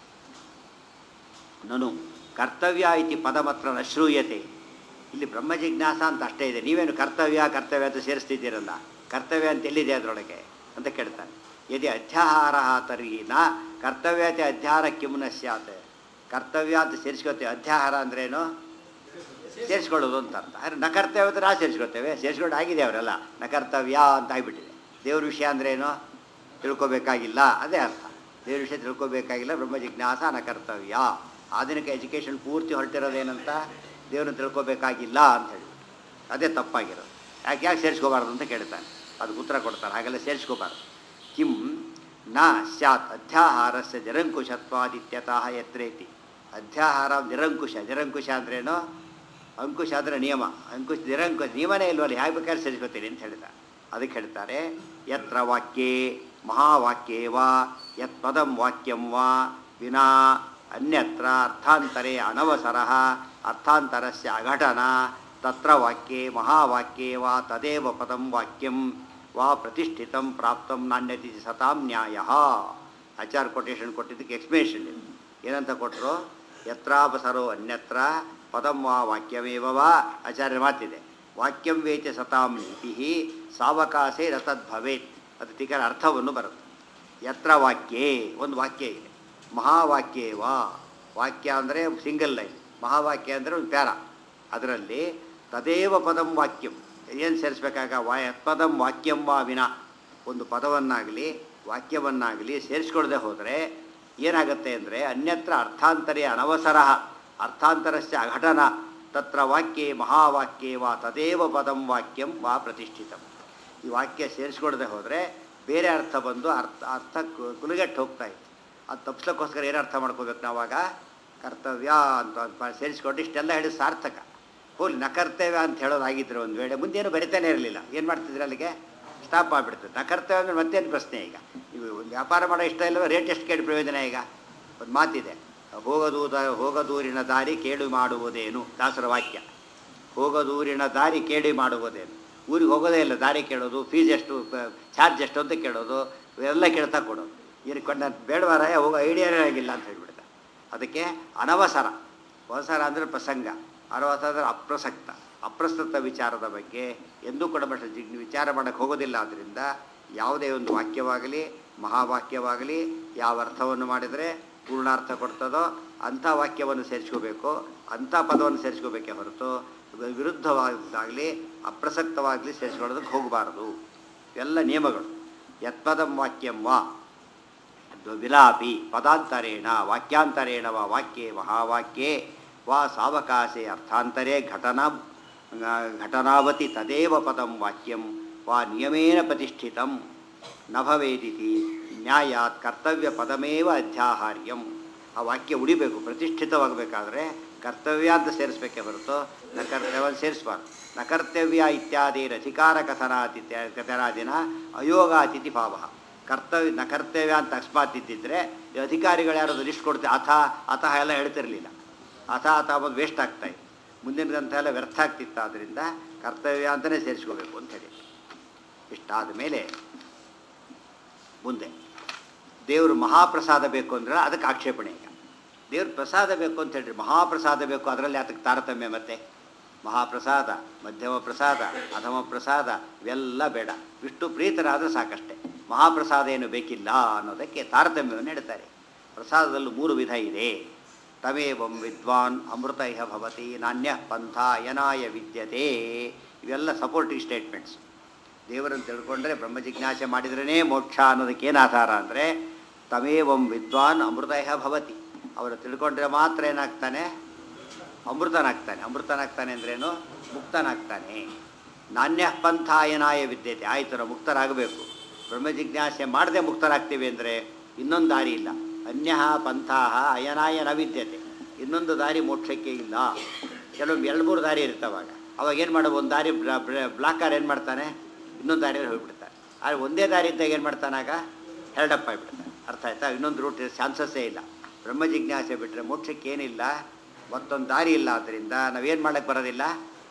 ನನು ಕರ್ತವ್ಯ ಇತಿ ಪದ ಮಾತ್ರ ನ ಶ್ರೂಯತೆ ಇಲ್ಲಿ ಬ್ರಹ್ಮ ಜಿಜ್ಞಾಸ ಅಂತ ಅಷ್ಟೇ ಇದೆ ನೀವೇನು ಕರ್ತವ್ಯ ಕರ್ತವ್ಯ ಅಂತ ಸೇರಿಸ್ತಿದ್ದೀರಲ್ಲ ಕರ್ತವ್ಯ ಅಂತ ಎಲ್ಲಿದೆ ಅದರೊಳಗೆ ಅಂತ ಕೇಳ್ತಾನೆ ಯದಿ ಅಧ್ಯಾಹಾರ ತರ್ಹಿ ನ ಕರ್ತವ್ಯತೆ ಅಧ್ಯಾಹಾರ ಕಿಮ್ ನ ಸ್ಯಾತ್ ಕರ್ತವ್ಯ ಅಂತ ಸೇರಿಸ್ಕೋತೇವೆ ಅಧ್ಯಾಹಾರ ಅಂದ್ರೇನು ಸೇರಿಸ್ಕೊಳ್ಳೋದು ಅಂತ ಅರ್ಥ ಆದರೆ ನ ಕರ್ತವ್ಯ ಅಂತ ನಾವು ಸೇರಿಸ್ಕೊಳ್ತೇವೆ ಸೇರಿಸ್ಕೊಂಡು ಆಗಿದೆ ಅವರೆಲ್ಲ ನ ಕರ್ತವ್ಯ ಅಂತ ಆಗಿಬಿಟ್ಟಿದೆ ದೇವ್ರ ವಿಷಯ ಅಂದ್ರೇನು ತಿಳ್ಕೊಬೇಕಾಗಿಲ್ಲ ಅದೇ ಅರ್ಥ ದೇವ್ರ ವಿಷಯ ತಿಳ್ಕೊಬೇಕಾಗಿಲ್ಲ ಬ್ರಹ್ಮ ಜಿಜ್ಞಾಸ ನ ಕರ್ತವ್ಯ ಆಧುನಿಕ ಎಜುಕೇಷನ್ ಪೂರ್ತಿ ಹೊರಟಿರೋದೇನಂತ ದೇವ್ರನ್ನ ತಿಳ್ಕೊಬೇಕಾಗಿಲ್ಲ ಅಂತ ಹೇಳಿ ಅದೇ ತಪ್ಪಾಗಿರೋದು ಯಾಕೆ ಯಾಕೆ ಸೇರಿಸ್ಕೋಬಾರ್ದು ಅಂತ ಕೇಳ್ತಾನೆ ಅದಕ್ಕೆ ಉತ್ತರ ಕೊಡ್ತಾರೆ ಹಾಗೆಲ್ಲ ಸೇರಿಸ್ಕೋಬಾರ್ದು ಕಿಂ ನ ಸ್ಯಾತ್ ಅಧ್ಯಾಹಾರಸ್ಯ ನಿರಂಕುಶತ್ವಾದಿತ್ಯತಃ ಯತ್ರೇತಿ ಅಧ್ಯಾಹಾರ ನಿರಂಕುಶ ನಿರಂಕುಶ ಅಂದ್ರೇನು ಅಂಕುಶ ಆದರೆ ನಿಯಮ ಅಂಕುಶ ನಿರಂಕುಶ ನಿಯಮನೇ ಇಲ್ವಲ್ಲ ಹೇಗೆ ಬೇಕಾದ್ರೆ ಸೇರಿಸ್ಕೊತೀನಿ ಅಂತ ಹೇಳಿದ ಅದಕ್ಕೆ ಹೇಳ್ತಾರೆ ಯತ್ರ ವಾಕ್ಯೇ ಮಹಾವಾಕ್ಯೇ ವಾ ಯತ್ ಪದಂ ವಾಕ್ಯಂ ವಾ ವಿನಾ ಅನ್ಯತ್ರ ಅರ್ಥಾಂತರೇ ಅನವಸರ ಅರ್ಥಾಂತರಸ್ಯ ಅಘಟನ ತತ್ರ ವಾಕ್ಯೇ ಮಹಾವಾಕ್ಯೇ ವಾ ತದೇವ ಪದಂ ವಾಕ್ಯಂ ವಾ ಪ್ರತಿಷ್ಠಿತಂ ಪ್ರಾಪ್ತಂ ನಾಣ್ಯತಿ ಸತಾಂ ನ್ಯಾಯ ಆಚಾರ ಕೊಟೇಶನ್ ಕೊಟ್ಟಿದ್ದಕ್ಕೆ ಎಕ್ಸ್ಪ್ಲೇಷನ್ ಇದೆ ಏನಂತ ಕೊಟ್ಟರು ಯತ್ರಾಪಸರೋ ಅನ್ಯತ್ರ ಪದಂ ವಾ ವಾಕ್ಯಮೇವ ವಾ ಆಚಾರ್ಯ ಮಾತಿದೆ ವಾಕ್ಯಂ ವೇಚ ಸತಾಂ ನೀತಿ ಸಾವಕಾಶೇ ರತದ್ ಭವೇತ್ ಅದು ಟೀಕರ ಅರ್ಥವನ್ನು ಬರುತ್ತೆ ಯತ್ರ ವಾಕ್ಯೇ ಒಂದು ವಾಕ್ಯ ಇದೆ ಮಹಾವಾಕ್ಯೇ ವಾ ವಾಕ್ಯ ಅಂದರೆ ಸಿಂಗಲ್ ಲೈನ್ ಮಹಾವಾಕ್ಯ ಅಂದರೆ ಒಂದು ಪ್ಯಾರ ಅದರಲ್ಲಿ ತದೇವ ಪದಂ ವಾಕ್ಯಂ ಏನು ಸೇರಿಸ್ಬೇಕಾಗ ವಾ ಯತ್ಪದಂ ವಾಕ್ಯಂ ವಾ ವಿನ ಒಂದು ಪದವನ್ನಾಗಲಿ ವಾಕ್ಯವನ್ನಾಗಲಿ ಸೇರಿಸ್ಕೊಳ್ದೆ ಹೋದರೆ ಏನಾಗುತ್ತೆ ಅಂದರೆ ಅನ್ಯತ್ರ ಅರ್ಥಾಂತರೇ ಅನವಸರ ಅರ್ಥಾಂತರಸ್ಯ ಅಘಟನ ತತ್ರ ವಾಕ್ಯೇ ಮಹಾವಾಕ್ಯೇ ವಾ ತದೇವ ಪದಂ ವಾಕ್ಯಂ ವಾ ಪ್ರತಿಷ್ಠಿತಂ ಈ ವಾಕ್ಯ ಸೇರಿಸ್ಕೊಳ್ದೆ ಹೋದರೆ ಬೇರೆ ಅರ್ಥ ಬಂದು ಅರ್ಥ ಅರ್ಥ ಕು- ಕುಲುಗೆಟ್ಟು ಹೋಗ್ತಾ ಇತ್ತು ಅದು ತಪ್ಪಿಸ್ಲಿಕ್ಕೋಸ್ಕರ ಏನು ಅರ್ಥ ಮಾಡ್ಕೋಬೇಕು ನಾವಾಗ ಕರ್ತವ್ಯ ಅಂತ ಪ- ಸೇರಿಸ್ಕೊಂಡು ಇಷ್ಟೆಲ್ಲ ಹೇಳಿದ ಸಾರ್ಥಕ ಹೋಲಿ ನಕರ್ತವ್ಯ ಅಂತ ಹೇಳೋದಾಗಿದ್ರೆ ಒಂದು ವೇಳೆ ಮುಂದೇನು ಬರಿತಾನೆ ಇರಲಿಲ್ಲ ಏನು ಮಾಡ್ತಿದ್ರೆ ಅಲ್ಲಿಗೆ ಸ್ಟಾಪ್ ಮಾಡಿಬಿಡ್ತದೆ ನಕರ್ತವ್ಯ ಅಂದರೆ ಮತ್ತೇನು ಪ್ರಶ್ನೆ ಈಗ ನೀವು ಒಂದು ವ್ಯಾಪಾರ ಮಾಡೋ ಇಷ್ಟ ಇಲ್ಲವೋ ರೇಟ್ ಎಷ್ಟು ಕೇಳಿ ಪ್ರಯೋಜನ ಈಗ ಒಂದು ಮಾತಿದೆ ಹೋಗದೂದ ಹೋಗದೂರಿನ ದಾರಿ ಕೇಡು ಮಾಡುವುದೇನು ದಾಸರ ವಾಕ್ಯ ಹೋಗದೂರಿನ ದಾರಿ ಕೇಳಿ ಮಾಡುವುದೇನು ಊರಿಗೆ ಹೋಗೋದೇ ಇಲ್ಲ ದಾರಿ ಕೇಳೋದು ಫೀಸ್ ಎಷ್ಟು ಚಾರ್ಜ್ ಎಷ್ಟು ಅಂತ ಕೇಳೋದು ಇವೆಲ್ಲ ಕೇಳ್ತಾ ಕೊಡೋದು ಏನು ಕೊಂಡ ಬೇಡವಾರಾಯ ಹೋಗೋ ಐಡಿಯಾನೇ ಆಗಿಲ್ಲ ಅಂತ ಹೇಳ್ಬಿಡ್ತಾರೆ ಅದಕ್ಕೆ ಅನವಸರ ಅವಸರ ಅಂದರೆ ಪ್ರಸಂಗ ಅನವಸರ ಅಂದರೆ ಅಪ್ರಸಕ್ತ ಅಪ್ರಸ್ತುತ ವಿಚಾರದ ಬಗ್ಗೆ ಎಂದೂ ಕೂಡ ಮಟ್ಟ ಜಿಗ್ ವಿಚಾರ ಮಾಡೋಕ್ಕೆ ಹೋಗೋದಿಲ್ಲ ಆದ್ದರಿಂದ ಯಾವುದೇ ಒಂದು ವಾಕ್ಯವಾಗಲಿ ಮಹಾವಾಕ್ಯವಾಗಲಿ ಯಾವ ಅರ್ಥವನ್ನು ಮಾಡಿದರೆ ಪೂರ್ಣಾರ್ಥ ಕೊಡ್ತದೋ ಅಂಥ ವಾಕ್ಯವನ್ನು ಸೇರಿಸ್ಕೋಬೇಕು ಅಂಥ ಪದವನ್ನು ಸೇರಿಸ್ಕೋಬೇಕೇ ಹೊರತು ವಿ- ವಿರುದ್ಧವಾದಾಗಲಿ ಅಪ್ರಸಕ್ತವಾಗಲಿ ಸೇರಿಸ್ಕೊಳ್ಳೋದಕ್ಕೆ ಹೋಗಬಾರದು ಎಲ್ಲ ನಿಯಮಗಳು ಯತ್ಪದಂ ವಾಕ್ಯಂ ವಾ ಅದು ವಿಲಾಪಿ ಪದಾಂತರೇಣ ವಾಕ್ಯಾಂತರೇಣ ವಾ ವಾಕ್ಯೆ ಮಹಾವಾಕ್ಯೆ ವಾ ಸಾವಕಾಶೆ ಅರ್ಥಾಂತರೇ ಘಟನಾ ಘಟನಾವತಿ ತದೇವ ಪದಂ ವಾಕ್ಯಂ ವಾ ನಿಯಮೇನ ಪ್ರತಿಷ್ಠಿತಂ ನ ಭವೇದಿತಿ ನ್ಯಾಯಾತ್ ಕರ್ತವ್ಯ ಪದಮೇವ ಅಧ್ಯಾಹಾರ್ಯಂ ಆ ವಾಕ್ಯ ಉಳಿಬೇಕು ಪ್ರತಿಷ್ಠಿತವಾಗಬೇಕಾದ್ರೆ ಕರ್ತವ್ಯ ಅಂತ ಸೇರಿಸ್ಬೇಕೇ ಹೊರತು ನ ಕರ್ತವ್ಯ ಸೇರಿಸಬಾರ್ದು ನ ಕರ್ತವ್ಯ ಇತ್ಯಾದಿರ ಅಧಿಕಾರ ಕಥನಾತಿ ಕಥನಾದಿನ ಅಯೋಗಾತಿಥಿ ಭಾವ ಕರ್ತವ್ಯ ನ ಕರ್ತವ್ಯ ಅಂತ ಅಕಸ್ಮಾತ್ ಇದ್ದಿದ್ರೆ ಈ ಅಧಿಕಾರಿಗಳು ಯಾರಾದ್ರು ಲಿಸ್ಟ್ ಕೊಡ್ತಾರೆ ಅಥ ಅತಃ ಎಲ್ಲ ಹೇಳ್ತಿರಲಿಲ್ಲ ಅಥ ಅಥ ಅನ್ನೋದು ವೇಸ್ಟ್ ಆಗ್ತಾಯಿತ್ತು ಮುಂದಿನ ಗ್ರಂಥ ಎಲ್ಲ ವ್ಯರ್ಥ ಆಗ್ತಿತ್ತು ಆದ್ದರಿಂದ ಕರ್ತವ್ಯ ಅಂತಲೇ ಸೇರಿಸ್ಕೋಬೇಕು ಅಂತ ಹೇಳಿ ಇಷ್ಟಾದ ಮೇಲೆ ಮುಂದೆ ದೇವರು ಮಹಾಪ್ರಸಾದ ಬೇಕು ಅಂದ್ರೆ ಅದಕ್ಕೆ ಆಕ್ಷೇಪಣೆ ಈಗ ದೇವ್ರ ಪ್ರಸಾದ ಬೇಕು ಅಂತ ಹೇಳ್ರಿ ಮಹಾಪ್ರಸಾದ ಬೇಕು ಅದರಲ್ಲಿ ಅದಕ್ಕೆ ತಾರತಮ್ಯ ಮತ್ತೆ ಮಹಾಪ್ರಸಾದ ಮಧ್ಯಮ ಪ್ರಸಾದ ಅಧಮ ಪ್ರಸಾದ ಇವೆಲ್ಲ ಬೇಡ ವಿಷ್ಣು ಪ್ರೀತರಾದರೆ ಸಾಕಷ್ಟೆ ಮಹಾಪ್ರಸಾದ ಏನು ಬೇಕಿಲ್ಲ ಅನ್ನೋದಕ್ಕೆ ತಾರತಮ್ಯವನ್ನು ಹೇಳ್ತಾರೆ ಪ್ರಸಾದದಲ್ಲೂ ಮೂರು ವಿಧ ಇದೆ ತಮೇವಂ ವಿದ್ವಾನ್ ಅಮೃತ ಇಹ ಭವತಿ ನಾಣ್ಯ ಪಂಥ ಯನಾಯ ವಿದ್ಯತೆ ಇವೆಲ್ಲ ಸಪೋರ್ಟಿಂಗ್ ಸ್ಟೇಟ್ಮೆಂಟ್ಸ್ ದೇವರನ್ನು ತಿಳ್ಕೊಂಡ್ರೆ ಬ್ರಹ್ಮ ಜಿಜ್ಞಾಸೆ ಮಾಡಿದ್ರೇ ಮೋಕ್ಷ ಅನ್ನೋದಕ್ಕೆ ಏನು ಆಧಾರ ಅಂದರೆ ತಮೇವಂ ವಿದ್ವಾನ್ ಅಮೃತ ಇಹ ಭವತಿ ಅವರು ತಿಳ್ಕೊಂಡ್ರೆ ಮಾತ್ರ ಏನಾಗ್ತಾನೆ ಅಮೃತನಾಗ್ತಾನೆ ಅಮೃತನಾಗ್ತಾನೆ ಅಂದ್ರೇನು ಮುಕ್ತನಾಗ್ತಾನೆ ನಾಣ್ಯ ಪಂಥಾಯನಾಯ ವಿದ್ಯತೆ ಆಯ್ತು ಮುಕ್ತರಾಗಬೇಕು ಬ್ರಹ್ಮ ಜಿಜ್ಞಾಸೆ ಮಾಡದೆ ಮುಕ್ತರಾಗ್ತೀವಿ ಅಂದರೆ ಇನ್ನೊಂದು ದಾರಿ ಇಲ್ಲ ಅನ್ಯ ಪಂಥಾಹ ಅಯನಾಯ ನ ವಿದ್ಯತೆ ಇನ್ನೊಂದು ದಾರಿ ಮೋಕ್ಷಕ್ಕೆ ಇಲ್ಲ ಕೆಲವೊಮ್ಮೆ ಎರಡು ಮೂರು ದಾರಿ ಇರ್ತಾವಾಗ ಅವಾಗ ಏನು ಮಾಡೋದು ಒಂದು ದಾರಿ ಬ್ಲಾಕರ್ ಏನು ಮಾಡ್ತಾನೆ ಇನ್ನೊಂದು ದಾರಿಯಲ್ಲಿ ಹೋಗ್ಬಿಡ್ತಾನೆ ಆದರೆ ಒಂದೇ ದಾರಿ ಇದ್ದಾಗ ಏನು ಮಾಡ್ತಾನಾಗ ಹೆರಡಪ್ಪ ಆಗಿಬಿಡ್ತಾನೆ ಅರ್ಥ ಆಯ್ತಾ ಇನ್ನೊಂದು ರೂಟ್ ಚಾನ್ಸಸ್ಸೇ ಇಲ್ಲ ಬ್ರಹ್ಮ ಜಿಜ್ಞಾಸೆ ಬಿಟ್ಟರೆ ಮೋಕ್ಷಕ್ಕೆ ಏನಿಲ್ಲ ಮತ್ತೊಂದು ದಾರಿ ಇಲ್ಲ ಆದ್ದರಿಂದ ನಾವೇನು ಮಾಡೋಕ್ಕೆ ಬರೋದಿಲ್ಲ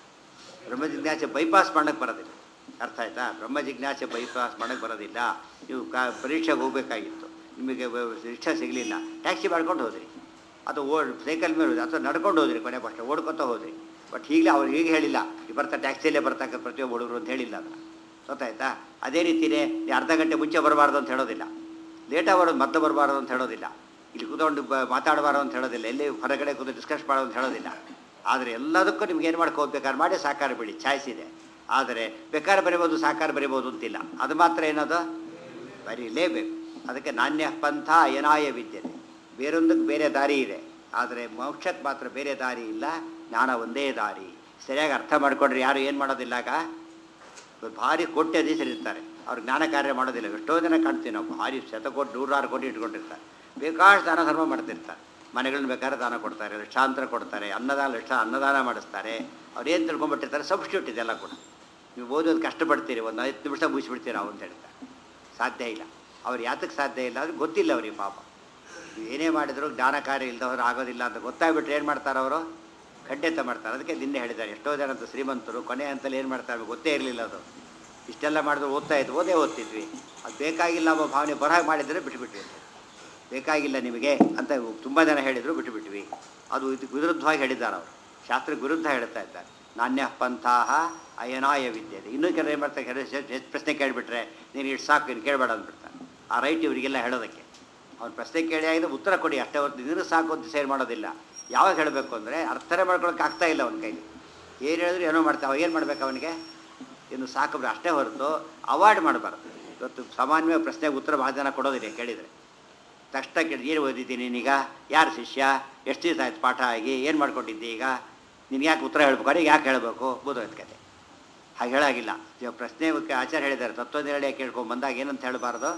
ಬ್ರಹ್ಮ ಜಿಜ್ಞಾಸೆ ಬೈಪಾಸ್ ಮಾಡೋಕ್ಕೆ ಬರೋದಿಲ್ಲ ಅರ್ಥ ಆಯ್ತಾ ಬ್ರಹ್ಮ ಜಿಜ್ಞಾಸೆ ಬೈಪಾಸ್ ಮಾಡೋಕ್ಕೆ ಬರೋದಿಲ್ಲ ನೀವು ಕಾ ಪರೀಕ್ಷೆಗೆ ಹೋಗಬೇಕಾಗಿತ್ತು ನಿಮಗೆ ವ- ರಿಕ್ಷಾ ಸಿಗಲಿಲ್ಲ ಟ್ಯಾಕ್ಸಿ ಮಾಡ್ಕೊಂಡು ಹೋದ್ರಿ ಅಥವಾ ಓ ಸೈಕಲ್ ಮೇಲೆ ಹೋದ್ರಿ ಅಥವಾ ನಡ್ಕೊಂಡು ಹೋದ್ರಿ ಕೊನೆ ಪಕ್ಷ ಓಡ್ಕೊತ ಹೋದ್ರಿ ಬಟ್ ಈಗಲೇ ಅವ್ರು ಹೀಗೆ ಹೇಳಿಲ್ಲ ಈ ಬರ್ತಾ ಟ್ಯಾಕ್ಸಿಯಲ್ಲೇ ಬರ್ತಕ್ಕ ಪ್ರತಿಯೊಬ್ಬ ಹುಡುಗರು ಅಂತ ಹೇಳಿಲ್ಲ ಅದನ್ನು ಗೊತ್ತಾಯ್ತಾ ಅದೇ ರೀತಿಯೇ ನೀ ಅರ್ಧ ಗಂಟೆ ಮುಂಚೆ ಬರಬಾರ್ದು ಅಂತ ಹೇಳೋದಿಲ್ಲ ಲೇಟಾಗಿ ಬರೋದು ಮತ್ತೆ ಬರಬಾರ್ದು ಅಂತ ಹೇಳೋದಿಲ್ಲ ಇಲ್ಲಿ ಕೂತ್ಕೊಂಡು ಬ ಮಾತಾಡಬಾರ್ದು ಅಂತ ಹೇಳೋದಿಲ್ಲ ಎಲ್ಲಿ ಹೊರಗಡೆ ಕೂತು ಡಿಸ್ಕಸ್ ಮಾಡೋದು ಅಂತ ಹೇಳೋದಿಲ್ಲ ಆದರೆ ಎಲ್ಲದಕ್ಕೂ ನಿಮ್ಗೆ ಏನು ಮಾಡ್ಕೋಬೇಕಾದ್ರೆ ಮಾಡಿ ಸಾಕಾರ ಬಿಡಿ ಚಾಯ್ಸ್ ಇದೆ ಆದರೆ ಬೇಕಾದ್ರೆ ಬರಿಬೋದು ಸಾಕಾರ ಬರಿಬೋದು ಅಂತಿಲ್ಲ ಅದು ಮಾತ್ರ ಏನದು ಬರೀಲೇಬೇಕು ಅದಕ್ಕೆ ನಾಣ್ಯ ಪಂಥ ಅಯನಾಯ ವಿದ್ಯತೆ ಬೇರೊಂದಕ್ಕೆ ಬೇರೆ ದಾರಿ ಇದೆ ಆದರೆ ಮೋಕ್ಷಕ್ಕೆ ಮಾತ್ರ ಬೇರೆ ದಾರಿ ಇಲ್ಲ ಜ್ಞಾನ ಒಂದೇ ದಾರಿ ಸರಿಯಾಗಿ ಅರ್ಥ ಮಾಡ್ಕೊಂಡ್ರೆ ಯಾರು ಏನು ಮಾಡೋದಿಲ್ಲ ಆಗ ಇವತ್ತು ಭಾರಿ ಕೋಟಿ ಅಧೀಶರಿರ್ತಾರೆ ಅವ್ರು ಜ್ಞಾನ ಕಾರ್ಯ ಮಾಡೋದಿಲ್ಲ ಎಷ್ಟೋ ಜನ ಕಾಣ್ತೀವಿ ನಾವು ಭಾರಿ ಶತಕೋಟಿ ನೂರಾರು ಕೋಟಿ ಇಟ್ಕೊಂಡಿರ್ತಾರೆ ಬೇಕಾಷ್ಟು ದಾನ ಧರ್ಮ ಮಾಡ್ತಿರ್ತಾರೆ ಮನೆಗಳನ್ನ ಬೇಕಾದ್ರೆ ದಾನ ಕೊಡ್ತಾರೆ ಲಕ್ಷಾಂತರ ಕೊಡ್ತಾರೆ ಅನ್ನದಾನ ಲಕ್ಷ ಅನ್ನದಾನ ಮಾಡಿಸ್ತಾರೆ ಅವ್ರು ಏನು ತಿಳ್ಕೊಂಡ್ಬಿಟ್ಟಿರ್ತಾರೆ ಸಬ್ಸ್ಟ್ಯೂಟ್ ಇದೆಲ್ಲ ಕೂಡ ನೀವು ಓದೋದು ಕಷ್ಟಪಡ್ತೀರಿ ಒಂದು ಐದು ನಿಮಿಷ ಮುಗಿಸ್ಬಿಡ್ತೀರಾ ಅಂತ ಹೇಳ್ತಾರೆ ಸಾಧ್ಯ ಇಲ್ಲ ಅವ್ರು ಯಾತಕ್ಕೆ ಸಾಧ್ಯ ಇಲ್ಲ ಅದು ಗೊತ್ತಿಲ್ಲ ಅವ್ರಿಗೆ ಪಾಪ ನೀವು ಏನೇ ಮಾಡಿದ್ರು ಜ್ಞಾನ ಕಾರ್ಯ ಇಲ್ದವ್ರು ಆಗೋದಿಲ್ಲ ಅಂತ ಗೊತ್ತಾಗ್ಬಿಟ್ರೆ ಏನು ಮಾಡ್ತಾರೆ ಅವರು ಖಂಡಿತ ಮಾಡ್ತಾರೆ ಅದಕ್ಕೆ ನಿನ್ನೆ ಹೇಳಿದ್ದಾರೆ ಎಷ್ಟೋ ಜನ ಅಂತ ಶ್ರೀಮಂತರು ಕೊನೆ ಅಂತಲ್ಲಿ ಏನು ಮಾಡ್ತಾರೆ ಗೊತ್ತೇ ಇರಲಿಲ್ಲ ಅದು ಇಷ್ಟೆಲ್ಲ ಮಾಡಿದ್ರು ಓದ್ತಾ ಇದ್ದು ಓದೇ ಓದ್ತಿದ್ವಿ ಅದು ಬೇಕಾಗಿಲ್ಲ ಅನ್ನೋ ಭಾವನೆ ಬರಹಾಗೆ ಮಾಡಿದರೆ ಬಿಟ್ಬಿಟ್ವಿ ಅಂತ ಬೇಕಾಗಿಲ್ಲ ನಿಮಗೆ ಅಂತ ತುಂಬ ಜನ ಹೇಳಿದರು ಬಿಟ್ಟುಬಿಟ್ವಿ ಅದು ಇದಕ್ಕೆ ವಿರುದ್ಧವಾಗಿ ಹೇಳಿದ್ದಾರೆ ಅವರು ಶಾಸ್ತ್ರಕ್ಕೆ ವಿರುದ್ಧ ಹೇಳ್ತಾ ಇದ್ದಾರೆ ನಾಣ್ಯ ಪಂಥಾಹ ಅಯನಾಯ ವಿದ್ಯೆ ಇನ್ನೂ ಕೆಲವು ಏನು ಮಾಡ್ತಾರೆ ಕೆಲವು ಹೆಚ್ಚು ಪ್ರಶ್ನೆ ಕೇಳಿಬಿಟ್ರೆ ನೀನು ಇಷ್ಟು ಸಾಕು ನೀನು ಕೇಳಬೇಡ ಅಂದ್ಬಿಡ್ತಾನೆ ಆ ರೈಟ್ ಇವರಿಗೆಲ್ಲ ಹೇಳೋದಕ್ಕೆ ಅವ್ನು ಪ್ರಶ್ನೆ ಕೇಳಿ ಆಗಿದ್ರೆ ಉತ್ತರ ಕೊಡಿ ಅಷ್ಟೇ ಹೊರತು ನೀನು ಸಾಕು ಅಂತ ಡಿಸೈಡ್ ಮಾಡೋದಿಲ್ಲ ಯಾವಾಗ ಹೇಳಬೇಕು ಅಂದರೆ ಅರ್ಥನೇ ಮಾಡ್ಕೊಳಕ್ಕೆ ಆಗ್ತಾ ಇಲ್ಲ ಅವನ ಕೈಲಿ ಏನು ಹೇಳಿದ್ರು ಏನೋ ಮಾಡ್ತಾವೆ ಏನು ಮಾಡ್ಬೇಕು ಅವನಿಗೆ ಇನ್ನು ಸಾಕು ಅಷ್ಟೇ ಹೊರತು ಅವಾಯ್ಡ್ ಮಾಡಬಾರ್ದು ಇವತ್ತು ಸಾಮಾನ್ಯವಾಗಿ ಪ್ರಶ್ನೆಗೆ ಉತ್ತರ ಭಾಳ ಜನ ಕೊಡೋದಿಲ್ಲ ಕೇಳಿದರೆ ತಕ್ಷಣ ಕೇಳಿ ಏನು ಓದಿದ್ದೀನಿ ನೀನೀಗ ಯಾರು ಶಿಷ್ಯ ಎಷ್ಟು ದಿವಸ ಆಯ್ತು ಪಾಠ ಆಗಿ ಏನು ಮಾಡ್ಕೊಂಡಿದ್ದೆ ಈಗ ನಿನ್ಗೆ ಯಾಕೆ ಉತ್ತರ ಹೇಳ್ಬೇಕು ಅವ್ರಿಗೆ ಯಾಕೆ ಹೇಳಬೇಕು ಬೋಧೋದ್ ಕತೆ ಹಾಗೆ ಹೇಳಾಗಿಲ್ಲ ಇವಾಗ ಪ್ರಶ್ನೆ ಬಗ್ಗೆ ಆಚಾರ್ಯ ಹೇಳಿದ್ದಾರೆ ತತ್ವನಿರ್ಣಯ ಕೇಳ್ಕೊಂಡು ಬಂದಾಗ ಏನಂತ ಹೇಳಬಾರ್ದು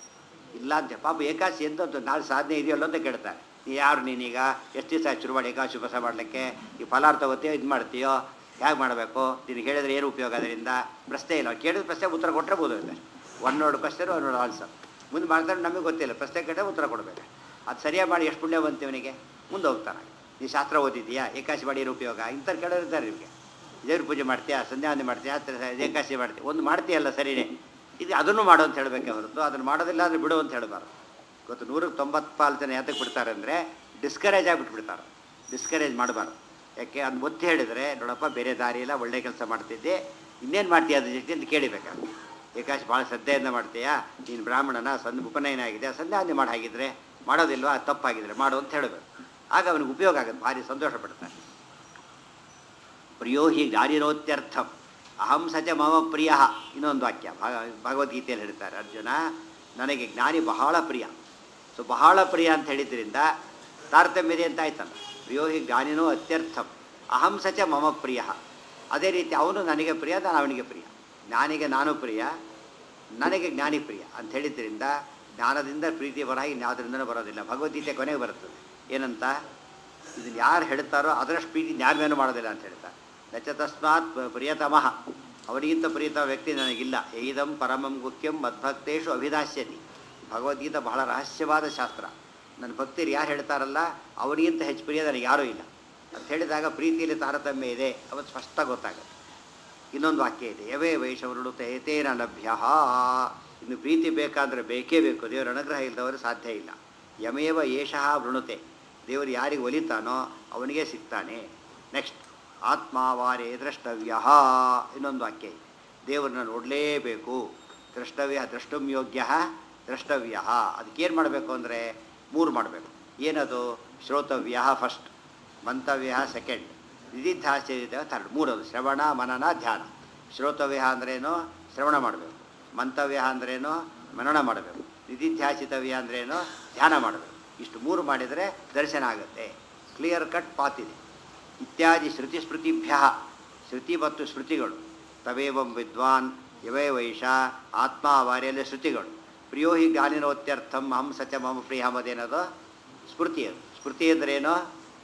ಇಲ್ಲ ಅಂತ ಪಾಪ ಏಕಾಸಿ ಎಂತದ್ದು ನಾಳೆ ಸಾಧನೆ ಇದೆಯಲ್ಲ ಅಂತ ಕೇಳ್ತಾರೆ ನೀ ಯಾರು ನೀನೀಗ ಎಷ್ಟು ದಿವಸ ಆಯ್ತು ಶುರು ಮಾಡಿ ಏಕಾಶಿ ಉಪವಾಸ ಮಾಡಲಿಕ್ಕೆ ಈ ಫಲಾರ್ ತಗೋತೀಯೋ ಇದು ಮಾಡ್ತೀಯೋ ಹೇಗೆ ಮಾಡಬೇಕು ನಿನಗೆ ಹೇಳಿದ್ರೆ ಏನು ಉಪಯೋಗ ಅದರಿಂದ ಪ್ರಶ್ನೆ ಇಲ್ಲ ಕೇಳಿದ ಪ್ರಶ್ನೆ ಉತ್ತರ ಕೊಟ್ಟರೆ ಬೋಧೋದು ಒನ್ ನೋಡ್ ಕ್ವಶನ್ ಒನ್ ನೋಡ್ ಆನ್ಸರ್ ಮುಂದೆ ಮಾಡ್ತಾರೆ ನಮಗೆ ಗೊತ್ತಿಲ್ಲ ಪ್ರಶ್ನೆ ಕೇಳಿದ್ರೆ ಉತ್ತರ ಕೊಡಬೇಕು ಅದು ಸರಿಯಾಗಿ ಮಾಡಿ ಎಷ್ಟು ಪುಣ್ಯ ಬಂತೀವನಿಗೆ ಮುಂದೆ ಹೋಗ್ತಾನೆ ನೀ ಶಾಸ್ತ್ರ ಓದಿದ್ದೀಯಾ ಏಕಾಶಿ ಮಾಡಿ ಏನು ಉಪಯೋಗ ಇಂಥವ್ರು ಕೇಳೋರಿದ್ದಾರೆ ನಿಮಗೆ ದೇವ್ರ ಪೂಜೆ ಮಾಡ್ತೀಯಾ ಸಂಧ್ಯಾವಂದನೆ ಮಾಡ್ತೀಯಾ ತ- ಏಕಾಶಿ ಮಾಡ್ತೀಯ ಒಂದು ಮಾಡ್ತೀಯಲ್ಲ ಸರಿನೇ ಇದು ಅದನ್ನು ಮಾಡು ಅಂತ ಹೇಳಬೇಕೆ ಹೊರತು ಅದನ್ನು ಮಾಡೋದಿಲ್ಲ ಅಂದರೆ ಬಿಡು ಅಂತ ಹೇಳಬಾರ್ದು ಇವತ್ತು ನೂರಕ್ಕೆ ತೊಂಬತ್ತು ಪಾಲು ಜನ ಯಾತಕ್ಕೆ ಬಿಡ್ತಾರೆ ಅಂದರೆ ಡಿಸ್ಕರೇಜ್ ಆಗಿಬಿಟ್ಬಿಡ್ತಾರೆ ಡಿಸ್ಕರೇಜ್ ಮಾಡಬಾರ್ದು ಯಾಕೆ ಅದು ಒತ್ತಿ ಹೇಳಿದರೆ ನೋಡಪ್ಪ ಬೇರೆ ದಾರಿ ಇಲ್ಲ ಒಳ್ಳೆ ಕೆಲಸ ಮಾಡ್ತಿದ್ದೆ ಇನ್ನೇನು ಮಾಡ್ತೀಯ ಅದ್ರ ಜೊತೆ ಅಂತ ಕೇಳಿಬೇಕಾದ್ರೆ ಏಕಾಶಿ ಭಾಳ ಶ್ರದ್ಧೆಯಿಂದ ಮಾಡ್ತೀಯಾ ನೀನು ಬ್ರಾಹ್ಮಣನ ಸಂದ್ ಉಪನಯನ ಆಗಿದೆ ಸಂಧ್ಯಾವಂದನೆ ಮಾಡಿ ಹಾಗಿದ್ರೆ ಮಾಡೋದಿಲ್ವಾ ಅದು ತಪ್ಪಾಗಿದ್ರೆ ಮಾಡು ಅಂತ ಹೇಳಬೇಕು ಆಗ ಅವನಿಗೆ ಉಪಯೋಗ ಆಗುತ್ತೆ ಭಾರಿ ಸಂತೋಷ ಪಡ್ತಾನೆ ಪ್ರಿಯೋ ಹಿ ಗಾರಿರೋತ್ಯರ್ಥಂ ಅಹಂ ಸಚ ಮಮ ಪ್ರಿಯ ಇನ್ನೊಂದು ವಾಕ್ಯ ಭಾಗ ಭಗವದ್ಗೀತೆಯಲ್ಲಿ ಹೇಳ್ತಾರೆ ಅರ್ಜುನ ನನಗೆ ಜ್ಞಾನಿ ಬಹಳ ಪ್ರಿಯ ಸೊ ಬಹಳ ಪ್ರಿಯ ಅಂತ ಹೇಳಿದ್ರಿಂದ ತಾರತಮ್ಯ ಇದೆ ಅಂತ ಆಯ್ತಲ್ಲ ಪ್ರಿಯೋ ಹಿ ಜ್ಞಾನಿನೋ ಅತ್ಯರ್ಥಂ ಅಹಂ ಸಚ ಮಮ ಪ್ರಿಯ ಅದೇ ರೀತಿ ಅವನು ನನಗೆ ಪ್ರಿಯ ನಾನು ಅವನಿಗೆ ಪ್ರಿಯ ಜ್ಞಾನಿಗೆ ನಾನು ಪ್ರಿಯ ನನಗೆ ಜ್ಞಾನಿ ಪ್ರಿಯ ಅಂತ ಹೇಳಿದ್ರಿಂದ ಜ್ಞಾನದಿಂದ ಪ್ರೀತಿ ಬರಹಾಗಿ ಇನ್ಯಾವುದರಿಂದನೂ ಬರೋದಿಲ್ಲ ಭಗವದ್ಗೀತೆ ಕೊನೆಗೆ ಬರುತ್ತದೆ ಏನಂತ ಇದನ್ನು ಯಾರು ಹೇಳ್ತಾರೋ ಅದರಷ್ಟು ಪ್ರೀತಿ ಯಾರ ಮಾಡೋದಿಲ್ಲ ಅಂತ ಹೇಳ್ತಾರೆ ನಚ ತಸ್ಮಾತ್ ಪ- ಪ್ರಿಯತಮಃ ಅವನಿಗಿಂತ ಪ್ರಿಯತಮ ವ್ಯಕ್ತಿ ನನಗಿಲ್ಲ ಏದಂ ಪರಮಂ ಗುಖ್ಯಂ ಮದ್ಭಕ್ತೇಶು ಅಭಿದಾಸ್ಯತಿ ಭಗವದ್ಗೀತೆ ಬಹಳ ರಹಸ್ಯವಾದ ಶಾಸ್ತ್ರ ನನ್ನ ಭಕ್ತರು ಯಾರು ಹೇಳ್ತಾರಲ್ಲ ಅವನಿಗಿಂತ ಹೆಚ್ಚು ಪ್ರಿಯ ನನಗೆ ಯಾರೂ ಇಲ್ಲ ಅಂತ ಹೇಳಿದಾಗ ಪ್ರೀತಿಯಲ್ಲಿ ತಾರತಮ್ಯ ಇದೆ ಅವತ್ತು ಸ್ಪಷ್ಟ ಗೊತ್ತಾಗುತ್ತೆ ಇನ್ನೊಂದು ವಾಕ್ಯ ಇದೆ ಯವೇ ವೈಷವೃಡುತ್ತೆ ಏತೇನ ಲಭ್ಯ ಇನ್ನು ಪ್ರೀತಿ ಬೇಕಾದರೆ ಬೇಕೇ ಬೇಕು ದೇವರ ಅನುಗ್ರಹ ಇಲ್ಲದವರು ಸಾಧ್ಯ ಇಲ್ಲ ಯಮೇವ ಏಷಃ ವೃಣುತೆ ದೇವರು ಯಾರಿಗೆ ಒಲಿತಾನೋ ಅವನಿಗೆ ಸಿಗ್ತಾನೆ ನೆಕ್ಸ್ಟ್ ಆತ್ಮಾವಾರೇ ದ್ರಷ್ಟವ್ಯ ಇನ್ನೊಂದು ವಾಕ್ಯ ಇದೆ ದೇವರನ್ನ ನೋಡಲೇಬೇಕು ದ್ರಷ್ಟವ್ಯ ದ್ರಷ್ಟುಂ ಯೋಗ್ಯ ದ್ರಷ್ಟವ್ಯ ಅದಕ್ಕೇನು ಮಾಡಬೇಕು ಅಂದರೆ ಮೂರು ಮಾಡಬೇಕು ಏನದು ಶ್ರೋತವ್ಯ ಫಸ್ಟ್ ಮಂತವ್ಯ ಸೆಕೆಂಡ್ ನಿಧಿಧ್ಯಾಚರಿತ ಥರ್ಡ್ ಮೂರದು ಶ್ರವಣ ಮನನ ಧ್ಯಾನ ಶ್ರೋತವ್ಯ ಅಂದ್ರೇನು ಶ್ರವಣ ಮಾಡಬೇಕು ಮಂತವ್ಯ ಅಂದ್ರೇನು ಮನನ ಮಾಡಬೇಕು ನಿಧಿಧ್ಯಾಸಿತವ್ಯ ಅಂದ್ರೇನು ಧ್ಯಾನ ಮಾಡಬೇಕು ಇಷ್ಟು ಮೂರು ಮಾಡಿದರೆ ದರ್ಶನ ಆಗುತ್ತೆ ಕ್ಲಿಯರ್ ಕಟ್ ಪಾತ್ ಇದೆ ಇತ್ಯಾದಿ ಶ್ರುತಿ ಸ್ಮೃತಿಭ್ಯ ಶ್ರುತಿ ಮತ್ತು ಸ್ಮೃತಿಗಳು ತವೇವಂ ವಿದ್ವಾನ್ ಯವೇ ವೈಷ ಆತ್ಮಾವಾರ್ಯಲ್ಲಿ ಶ್ರುತಿಗಳು ಪ್ರಿಯೋ ಹಿ ಗಾನಿನೋತ್ಯರ್ಥಂ ಅಹಂ ಸಚ ಮಮ ಪ್ರಿಯ ಮದೇನದು ಸ್ಮೃತಿ ಅದು ಸ್ಮೃತಿ ಅಂದ್ರೇನು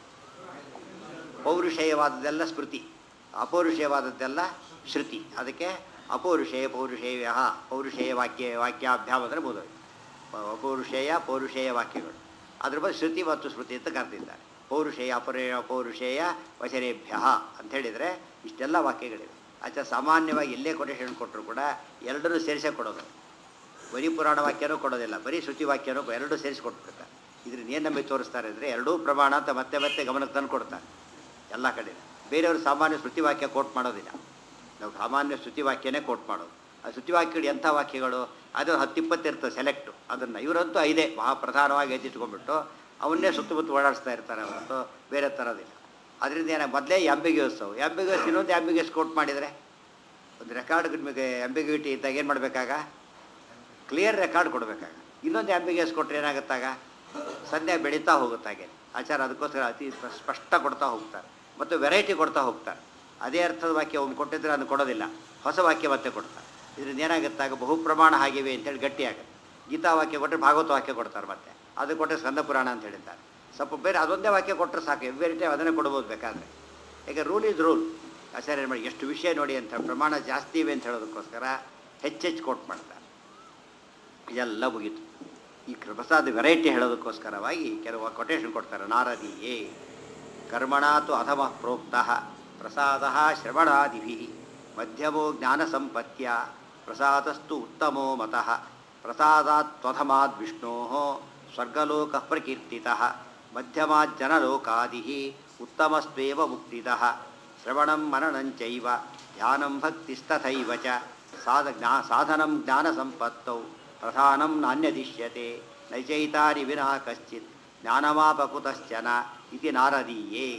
ಪೌರುಷೇಯವಾದದ್ದೆಲ್ಲ ಸ್ಮೃತಿ ಅಪೌರುಷೇಯವಾದದ್ದೆಲ್ಲ ಶ್ರುತಿ ಅದಕ್ಕೆ ಅಪೌರುಷೇಯ ಪೌರುಷೇಯ ಪೌರುಷೇಯ ವಾಕ್ಯ ವಾಕ್ಯಾಭ್ಯಾಮ ಅಂದರೆ ಬೋದು ಅಪೌರುಷೇಯ ಪೌರುಷೇಯ ವಾಕ್ಯಗಳು ಅದ್ರ ಬಗ್ಗೆ ಶ್ರುತಿ ಮತ್ತು ಸ್ಮೃತಿ ಅಂತ ಕರೆದಿದ್ದಾರೆ ಪೌರುಷೇಯ ಅಪರೇ ಅಪೌರುಷೇಯ ವಚನೇಭ್ಯ ಅಂತ ಹೇಳಿದರೆ ಇಷ್ಟೆಲ್ಲ ವಾಕ್ಯಗಳಿವೆ ಆಚೆ ಸಾಮಾನ್ಯವಾಗಿ ಎಲ್ಲೇ ಕೊಟೇಶನ್ ಕೊಟ್ಟರು ಕೂಡ ಎರಡನ್ನೂ ಸೇರಿಸೇ ಕೊಡೋದು ಬರೀ ಪುರಾಣ ವಾಕ್ಯನೂ ಕೊಡೋದಿಲ್ಲ ಬರೀ ಶ್ರುತಿ ವಾಕ್ಯನೂ ಎರಡೂ ಸೇರಿಸಿ ಕೊಟ್ಬಿಡ್ತಾರೆ ಇದರಿಂದ ಏನು ನಮಗೆ ತೋರಿಸ್ತಾರೆ ಅಂದರೆ ಎರಡೂ ಪ್ರಮಾಣ ಅಂತ ಮತ್ತೆ ಮತ್ತೆ ಗಮನಕ್ಕೆ ತಂದು ಕೊಡ್ತಾರೆ ಎಲ್ಲ ಕಡೆ ಬೇರೆಯವರು ಸಾಮಾನ್ಯ ಶ್ರುತಿ ವಾಕ್ಯ ಕೋಟ್ ಮಾಡೋದಿಲ್ಲ ನಾವು ಸಾಮಾನ್ಯ ಶ್ರುತಿ ವಾಕ್ಯನೇ ಕೋಟ್ ಮಾಡೋದು ಆ ಶ್ರುತಿ ವಾಕ್ಯಗಳು ಎಂಥ ವಾಕ್ಯಗಳು ಅದು ಹತ್ತಿಪ್ಪತ್ತು ಇರ್ತದೆ ಸೆಲೆಕ್ಟು ಅದನ್ನು ಇವರಂತೂ ಐದೇ ಮಹಾ ಪ್ರಧಾನವಾಗಿ ಎದ್ದಿಟ್ಕೊಂಡ್ಬಿಟ್ಟು ಅವನ್ನೇ ಸುತ್ತಮುತ್ತ ಓಡಾಡಿಸ್ತಾ ಇರ್ತಾರೆ ಹೊರತು ಬೇರೆ ಥರದಿಲ್ಲ ಅದರಿಂದ ಏನ ಮೊದಲೇ ಆಂಬಿಗ್ಯೂಸ್ ಅವು ಆಂಬಿಗ್ಯೂಸ್ ಇನ್ನೊಂದು ಆಂಬಿಗ್ಯೂಸ್ ಕೋಟ್ ಮಾಡಿದರೆ ಒಂದು ರೆಕಾರ್ಡ್ ನಿಮಗೆ ಆಂಬಿಗ್ಯೂಟಿ ಇದ್ದಾಗ ಏನು ಮಾಡಬೇಕಾಗ ಕ್ಲಿಯರ್ ರೆಕಾರ್ಡ್ ಕೊಡಬೇಕಾಗ ಇನ್ನೊಂದು ಆಂಬಿಗ್ಯೂಸ್ ಕೊಟ್ಟರೆ ಏನಾಗುತ್ತಾಗ ಸಂಧ್ಯಾ ಬೆಳೀತಾ ಹೋಗುತ್ತಾಗೆ ಆಚಾರ ಅದಕ್ಕೋಸ್ಕರ ಅತಿ ಸ್ಪ- ಸ್ಪಷ್ಟ ಕೊಡ್ತಾ ಹೋಗ್ತಾರೆ ಮತ್ತು ವೆರೈಟಿ ಕೊಡ್ತಾ ಹೋಗ್ತಾರೆ ಅದೇ ಅರ್ಥದ ವಾಕ್ಯ ಒಮ್ಮೆ ಕೊಟ್ಟಿದ್ರೆ ಅದನ್ನು ಕೊಡೋದಿಲ್ಲ ಹೊಸ ವಾಕ್ಯ ಮತ್ತೆ ಕೊಡ್ತಾರೆ ಇದರಿಂದ ಏನಾಗುತ್ತಾಗ ಬಹು ಪ್ರಮಾಣ ಆಗಿವೆ ಅಂತೇಳಿ ಗಟ್ಟಿಯಾಗುತ್ತೆ ಗೀತಾ ವಾಕ್ಯ ಕೊಟ್ಟರೆ ಭಾಗವತ ವಾಕ್ಯ ಕೊಡ್ತಾರೆ ಮತ್ತೆ ಅದು ಕೊಟ್ಟರೆ ಸ್ಕಂದ ಪುರಾಣ ಅಂತ ಹೇಳಿದ್ದಾರೆ ಸ್ವಲ್ಪ ಬೇರೆ ಅದೊಂದೇ ವಾಕ್ಯ ಕೊಟ್ಟರೆ ಸಾಕು ಎವ್ರಿ ಟೈಮ್ ಅದನ್ನೇ ಕೊಡ್ಬೋದು ಬೇಕಾದರೆ ಈಗ ರೂಲ್ ಇಸ್ ರೂಲ್ ಆಚಾರ್ಯ ಏನು ಮಾಡಿ ಎಷ್ಟು ವಿಷಯ ನೋಡಿ ಅಂತ ಪ್ರಮಾಣ ಜಾಸ್ತಿ ಇವೆ ಅಂತ ಹೇಳೋದಕ್ಕೋಸ್ಕರ ಹೆಚ್ಚೆಚ್ಚು ಕೊಟ್ಟು ಮಾಡ್ತಾರೆ ಇದೆಲ್ಲ ಮುಗೀತು ಈ ಪ್ರಸಾದ ವೆರೈಟಿ ಹೇಳೋದಕ್ಕೋಸ್ಕರವಾಗಿ ಕೆಲವು ಕೊಟೇಶನ್ ಕೊಡ್ತಾರೆ ನಾರದೀಯೇ ಕರ್ಮಣಾತು ಅಧಮ ಪ್ರೋಕ್ತ ಪ್ರಸಾದ ಶ್ರವಣಾದಿಭಿ ಮಧ್ಯಮೋ ಜ್ಞಾನಸಂಪತ್ಯ ಪ್ರಸಾದಸ್ತು ಉತ್ತಮೋ ಮತಃ ಪ್ರಸಾದಾತ್ವಧಮಾದ್ ವಿಷ್ಣೋ ಸ್ವರ್ಗಲೋಕ ಪ್ರಕೀರ್ತಿ ಮಧ್ಯಮಾಜ್ಜನಲೋಕಾದಿ ಉತ್ತಮಸ್ತ್ವೇವ ಮುಕ್ತಿದ ಶ್ರವಣಂ ಮನನಂಚೈವ ಧ್ಯಾನಂ ಭಕ್ತಿಸ್ತಥೈವ ಚ ಸಾಧ ಜ್ಞಾ ಸಾಧನಂ ಜ್ಞಾನಸಂಪತ್ತೌ ಪ್ರಧಾನಂ ನಾನ್ಯದಿಶ್ಯತೆ ನೈಚೈತಾನಿ ವಿನಾ ಕಶ್ಚಿತ್ ಜ್ಞಾನಮಾಪಕುತಶ್ಚನ ಇತಿ ನಾರದೀಯೇ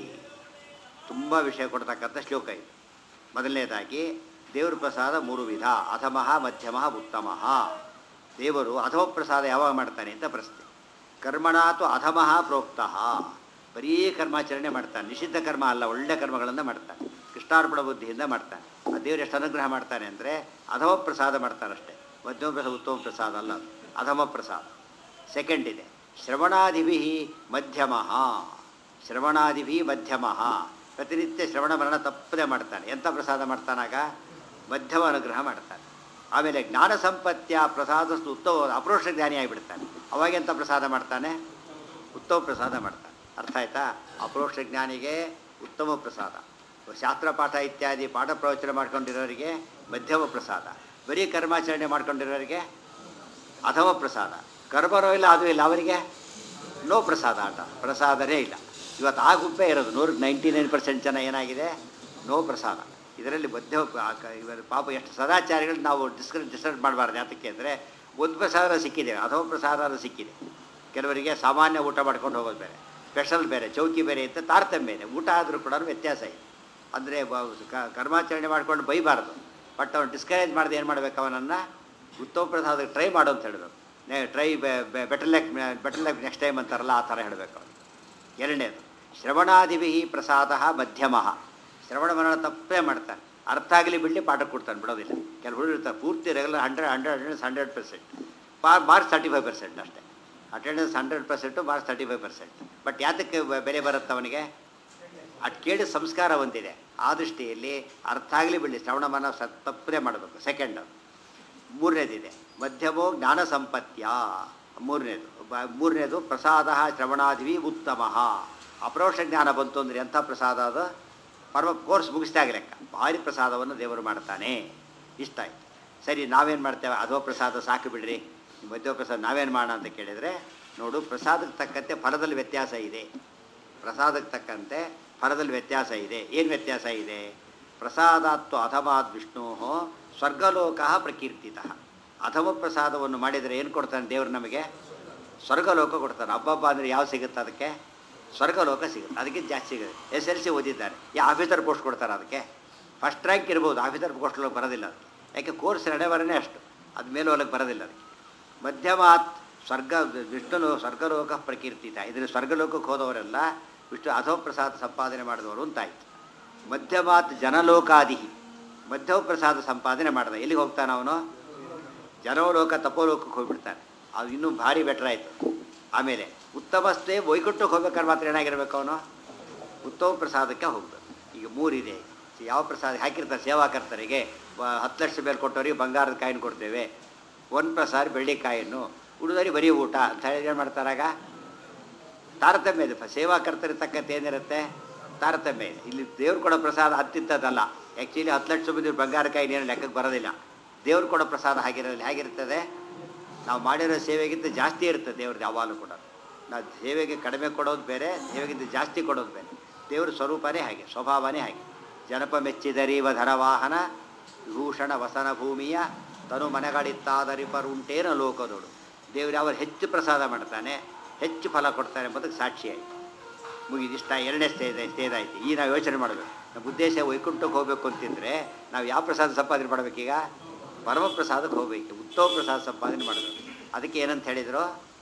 ತುಂಬ ವಿಷಯ ಕೊಡ್ತಕ್ಕಂಥ ಶ್ಲೋಕ ಇದು ಮೊದಲನೇದಾಗಿ ದೇವ್ರ ಪ್ರಸಾದ ಮೂರು ವಿಧ ಅಧಮಃ ಮಧ್ಯಮಃ ಉತ್ತಮಃ ದೇವರು ಅಧಮ ಪ್ರಸಾದ ಯಾವಾಗ ಮಾಡ್ತಾನೆ ಅಂತ ಪ್ರಶ್ನೆ ಕರ್ಮಣಾತು ಅಧಮಃ ಪ್ರೋಕ್ತಃ ಬರೀ ಕರ್ಮಾಚರಣೆ ಮಾಡ್ತಾನೆ ನಿಷಿದ್ಧ ಕರ್ಮ ಅಲ್ಲ ಒಳ್ಳೆ ಕರ್ಮಗಳನ್ನು ಮಾಡ್ತಾನೆ ಕೃಷ್ಣಾರ್ಪಣ ಬುದ್ಧಿಯಿಂದ ಮಾಡ್ತಾನೆ ಆ ದೇವರು ಎಷ್ಟು ಅನುಗ್ರಹ ಮಾಡ್ತಾನೆ ಅಂದರೆ ಅಧಮ ಪ್ರಸಾದ ಮಾಡ್ತಾನಷ್ಟೇ ಮಧ್ಯಮ ಪ್ರಸಾದ ಉತ್ತಮ ಪ್ರಸಾದ ಅಲ್ಲ ಅದು. ಅಧಮ ಪ್ರಸಾದ ಸೆಕೆಂಡ್ ಇದೆ ಶ್ರವಣಾದಿಭಿ ಮಧ್ಯಮಃ ಶ್ರವಣಾದಿಭಿ ಮಧ್ಯಮಃ ಪ್ರತಿನಿತ್ಯ ಶ್ರವಣ ಮರಣ ತಪ್ಪದೆ ಮಾಡ್ತಾನೆ ಎಂಥ ಪ್ರಸಾದ ಮಾಡ್ತಾನಾಗ ಮಧ್ಯಮ ಅನುಗ್ರಹ ಮಾಡ್ತಾನೆ ಆಮೇಲೆ ಜ್ಞಾನ ಸಂಪತ್ಯ ಪ್ರಸಾದಸ್ತು ಉತ್ತಮ ಅಪರೋಕ್ಷ ಜ್ಞಾನಿ ಆಗಿಬಿಡ್ತಾನೆ ಅವಾಗ ಎಂಥ ಪ್ರಸಾದ ಮಾಡ್ತಾನೆ ಉತ್ತಮ ಪ್ರಸಾದ ಮಾಡ್ತಾನೆ ಅರ್ಥ ಆಯ್ತಾ ಅಪರೋಕ್ಷ ಜ್ಞಾನಿಗೆ ಉತ್ತಮ ಪ್ರಸಾದ ಶಾಸ್ತ್ರ ಪಾಠ ಇತ್ಯಾದಿ ಪಾಠ ಪ್ರವಚನ ಮಾಡ್ಕೊಂಡಿರೋರಿಗೆ ಮಧ್ಯಮ ಪ್ರಸಾದ ಬರೀ ಕರ್ಮಾಚರಣೆ ಮಾಡ್ಕೊಂಡಿರೋರಿಗೆ ಅಧಮ ಪ್ರಸಾದ ಕರ್ಮನೋ ಇಲ್ಲ ಅದು ಇಲ್ಲ ಅವರಿಗೆ ನೋ ಪ್ರಸಾದ ಆಟ ಪ್ರಸಾದನೇ ಇಲ್ಲ ಇವತ್ತು ಆ ಗುಂಪೇ ಇರೋದು ನೂರಕ್ಕೆ ನೈಂಟಿ ನೈನ್ ಪರ್ಸೆಂಟ್ ಜನ ಏನಾಗಿದೆ ನೋ ಪ್ರಸಾದ ಇದರಲ್ಲಿ ಮಧ್ಯ ಆ ಕ- ಇವರ ಪಾಪ ಎಷ್ಟು ಸದಾಚಾರಿಗಳು ನಾವು ಡಿಸ್ಕ ಡಿಸ್ಟರ್ಬ್ ಮಾಡಬಾರ್ದು ಯಾತಕ್ಕೆ ಅಂದರೆ ಒಂದು ಪ್ರಸಾದ ಸಿಕ್ಕಿದೆ ಅಧಮ ಪ್ರಸಾದ ಸಿಕ್ಕಿದೆ ಕೆಲವರಿಗೆ ಸಾಮಾನ್ಯ ಊಟ ಮಾಡ್ಕೊಂಡು ಹೋಗೋದು ಬೇರೆ ಸ್ಪೆಷಲ್ ಬೇರೆ ಚೌಕಿ ಬೇರೆ ಅಂತ ತಾರತಮ್ಯ ಇದೆ ಊಟ ಆದರೂ ಕೂಡ ವ್ಯತ್ಯಾಸ ಇದೆ ಅಂದರೆ ಕರ್ಮಾಚರಣೆ ಮಾಡ್ಕೊಂಡು ಬೈಬಾರ್ದು ಬಟ್ ಅವ್ನು ಡಿಸ್ಕರೇಜ್ ಮಾಡದೆ ಏನು ಮಾಡ್ಬೇಕು ಅವನನ್ನು ಉತ್ತಮ ಪ್ರಸಾದಕ್ಕೆ ಟ್ರೈ ಮಾಡು ಅಂತ ಹೇಳಬೇಕು try better luck better luck next time ಅಂತಾರಲ್ಲ ಆ ಥರ ಹೇಳಬೇಕು ಅವನು ಎರಡನೇದು ಶ್ರವಣಾದಿಭಿ ಪ್ರಸಾದ ಮಧ್ಯಮ ಶ್ರವಣ ಮರಣ ತಪ್ಪೇ ಮಾಡ್ತಾನೆ ಅರ್ಥ ಆಗಲಿ ಬಿಡಲಿ ಪಾಠ ಕೊಡ್ತಾನೆ ಬಿಡೋದಿಲ್ಲ ಕೆಲವು ಹುಡುಗರು ಇರ್ತಾರೆ ಪೂರ್ತಿ regular hundred hundred attendance hundred percent ಪಾ ಮಾರ್ಕ್ಸ್ ತರ್ಟಿ ಫೈವ್ ಪರ್ಸೆಂಟ್ ಅಷ್ಟೇ attendance hundred percent marks thirty five percent but ಯಾತಕ್ಕೆ ಬೆ- ಬೆಲೆ ಬರುತ್ತೆ ಅವನಿಗೆ ಅಟ್ ಕೇಳಿ ಸಂಸ್ಕಾರ ಒಂದಿದೆ ಆ ದೃಷ್ಟಿಯಲ್ಲಿ ಅರ್ಥ ಆಗಲಿ ಬಿಡಲಿ ಶ್ರವಣ ಮನ ಸ ತಪ್ಪದೇ ಮಾಡಬೇಕು ಸೆಕೆಂಡು ಮೂರನೇದಿದೆ ಮಧ್ಯಮೋ ಜ್ಞಾನ ಸಂಪತ್ಯ ಮೂರನೇದು ಬ- ಮೂರನೇದು ಪ್ರಸಾದ ಶ್ರವಣಾದಿವಿ ಉತ್ತಮ ಅಪರೋಕ್ಷ ಜ್ಞಾನ ಬಂತು ಅಂದರೆ ಎಂಥ ಪ್ರಸಾದ ಅದು ಪರ್ವ ಕೋರ್ಸ್ ಮುಗಿಸ್ದಾಗ ಲೆಕ್ಕ ಭಾರಿ ಪ್ರಸಾದವನ್ನು ದೇವರು ಮಾಡ್ತಾನೆ ಇಷ್ಟ ಆಯ್ತು ಸರಿ ನಾವೇನು ಮಾಡ್ತೇವೆ ಅದೋ ಪ್ರಸಾದ ಸಾಕು ಬಿಡ್ರಿ ಮಧ್ಯ ಪ್ರಸಾದ ನಾವೇನು ಮಾಡೋಣ ಅಂತ ಕೇಳಿದರೆ ನೋಡು ಪ್ರಸಾದಕ್ಕೆ ತಕ್ಕಂತೆ ಫಲದಲ್ಲಿ ವ್ಯತ್ಯಾಸ ಇದೆ ಪ್ರಸಾದಕ್ಕೆ ತಕ್ಕಂತೆ ಫಲದಲ್ಲಿ ವ್ಯತ್ಯಾಸ ಇದೆ ಏನು ವ್ಯತ್ಯಾಸ ಇದೆ ಪ್ರಸಾದಾತ್ವ ಅಧಮಾದ್ ವಿಷ್ಣು ಸ್ವರ್ಗಲೋಕ ಪ್ರಕೀರ್ತಿತ ಅಧಮ ಪ್ರಸಾದವನ್ನು ಮಾಡಿದರೆ ಏನು ಕೊಡ್ತಾನೆ ದೇವರು ನಮಗೆ ಸ್ವರ್ಗಲೋಕ ಕೊಡ್ತಾನೆ ಹಬ್ಬಬ್ಬ ಅಂದರೆ ಯಾವ ಸಿಗುತ್ತೆ ಅದಕ್ಕೆ ಸ್ವರ್ಗಲೋಕ ಸಿಗುತ್ತೆ ಅದಕ್ಕೆ ಜಾಸ್ತಿ ಸಿಗುತ್ತೆ ಎಸ್ ಎಲ್ ಸಿ ಓದಿದ್ದಾರೆ ಯಾ ಆಫೀಸರ್ ಪೋಸ್ಟ್ ಕೊಡ್ತಾರೆ ಅದಕ್ಕೆ ಫಸ್ಟ್ ರ್ಯಾಂಕ್ ಇರ್ಬೋದು ಆಫೀಸರ್ ಪೋಸ್ಟ್ ಒಳಗೆ ಬರೋದಿಲ್ಲ ಅದು ಯಾಕೆ ಕೋರ್ಸ್ ನಡೆವರನೇ ಅಷ್ಟು ಅದು ಮೇಲೆ ಒಳಗೆ ಬರೋದಿಲ್ಲ ಅದಕ್ಕೆ ಮಧ್ಯಮಾತ್ ಸ್ವರ್ಗ ವಿಷ್ಣುನು ಸ್ವರ್ಗಲೋಕ ಪ್ರಕೀರ್ತಿತ ಇದರಲ್ಲಿ ಸ್ವರ್ಗಲೋಕಕ್ಕೆ ಹೋದವರೆಲ್ಲ ವಿಷ್ಣು ಅಧೋ ಪ್ರಸಾದ ಸಂಪಾದನೆ ಮಾಡಿದವರು ಅಂತಾಯ್ತು ಮಧ್ಯಮಾತ್ ಜನಲೋಕಾದಿ ಮಧ್ಯಮ ಪ್ರಸಾದ ಸಂಪಾದನೆ ಮಾಡಿದ ಎಲ್ಲಿಗೆ ಹೋಗ್ತಾನೆ ಅವನು ಜನೋಲೋಕ ತಪೋಲೋಕಕ್ಕೆ ಹೋಗ್ಬಿಡ್ತಾನೆ ಅದು ಇನ್ನೂ ಭಾರಿ ಬೆಟರ್ ಆಯಿತು ಆಮೇಲೆ ಉತ್ತಮಸ್ಥೆ ವೈಕುಂಠಕ್ಕೆ ಹೋಗ್ಬೇಕಾದ್ರೆ ಮಾತ್ರ ಏನಾಗಿರ್ಬೇಕು ಅವನು ಉತ್ತಮ ಪ್ರಸಾದಕ್ಕೆ ಹೋಗ್ಬೇಕು ಈಗ ಮೂರಿದೆ ಯಾವ ಪ್ರಸಾದ ಹಾಕಿರ್ತಾರೆ ಸೇವಾಕರ್ತರಿಗೆ ವ- ಹತ್ತು ಲಕ್ಷ ಮೇಲೆ ಕೊಟ್ಟವರಿಗೆ ಬಂಗಾರದ ಕಾಯಿನ ಕೊಡ್ತೇವೆ ಒಂದು ಪ್ರಸಾದ ಬೆಳ್ಳಿ ಕಾಯನ್ನು ಉಳಿದವರಿಗೆ ಬರೀ ಊಟ ಅಂತ ಹೇಳಿ ಏನು ಮಾಡ್ತಾರಾಗ ತಾರತಮ್ಯ ಇದೆ ಸೇವಾಕರ್ತರಿಗೆ ತಕ್ಕಂತೆ ಏನಿರುತ್ತೆ ತಾರತಮ್ಯ ಇದೆ ಇಲ್ಲಿ ದೇವ್ರು ಕೊಡೋ ಪ್ರಸಾದ ಹತ್ತಿತ್ತದಲ್ಲ ಆ್ಯಕ್ಚುಲಿ ಹತ್ತು ಲಕ್ಷ ಮಂದಿ ಬಂಗಾರ ಕಾಯಿನ ಏನು ಲೆಕ್ಕಕ್ಕೆ ಬರೋದಿಲ್ಲ ದೇವ್ರು ಕೊಡೋ ಪ್ರಸಾದ ಹಾಗಿರೋದಿಲ್ಲ ಹೇಗಿರ್ತದೆ ನಾವು ಮಾಡಿರೋ ಸೇವೆಗಿಂತ ಜಾಸ್ತಿ ಇರ್ತದೆ ದೇವ್ರದ್ದು ಯಾವಾಗಲೂ ಕೂಡ ನಾವು ಸೇವೆಗೆ ಕಡಿಮೆ ಕೊಡೋದು ಬೇರೆ ಸೇವೆಗಿಂತ ಜಾಸ್ತಿ ಕೊಡೋದು ಬೇರೆ ದೇವ್ರ ಸ್ವರೂಪನೇ ಹಾಗೆ ಸ್ವಭಾವನೇ ಹಾಗೆ ಜನಪ ಮೆಚ್ಚಿದರಿವ ಧನವಾಹನ ವಿಭೂಷಣ ವಸನ ಭೂಮಿಯ ತನು ಮನೆಗಳಿತ್ತಾದರಿಪರುಂಟೇನ ಲೋಕದೋಡು ದೇವ್ರು ಯಾವ ಹೆಚ್ಚು ಪ್ರಸಾದ ಮಾಡ್ತಾನೆ ಹೆಚ್ಚು ಫಲ ಕೊಡ್ತಾನೆ ಎಂಬುದಕ್ಕೆ ಸಾಕ್ಷಿ ಆಯಿತು ಮುಗಿದಿಷ್ಟ ಎರಡನೇ ಸ್ಟೇಜ್ ಸ್ಟೇಜ್ ಆಯ್ತು ಈಗ ನಾವು ಯೋಚನೆ ಮಾಡಬೇಕು ನಮ್ಮ ಉದ್ದೇಶ ವೈಕುಂಠಕ್ಕೆ ಹೋಗಬೇಕು ಅಂತಿದ್ರೆ ನಾವು ಯಾವ ಪ್ರಸಾದ ಸಂಪಾದನೆ ಮಾಡಬೇಕೀಗ ಪರಮ ಪ್ರಸಾದಕ್ಕೆ ಹೋಗಬೇಕು ಉತ್ತಮ ಪ್ರಸಾದ ಸಂಪಾದನೆ ಮಾಡಬೇಕು ಅದಕ್ಕೆ ಏನಂತ ಹೇಳಿದರು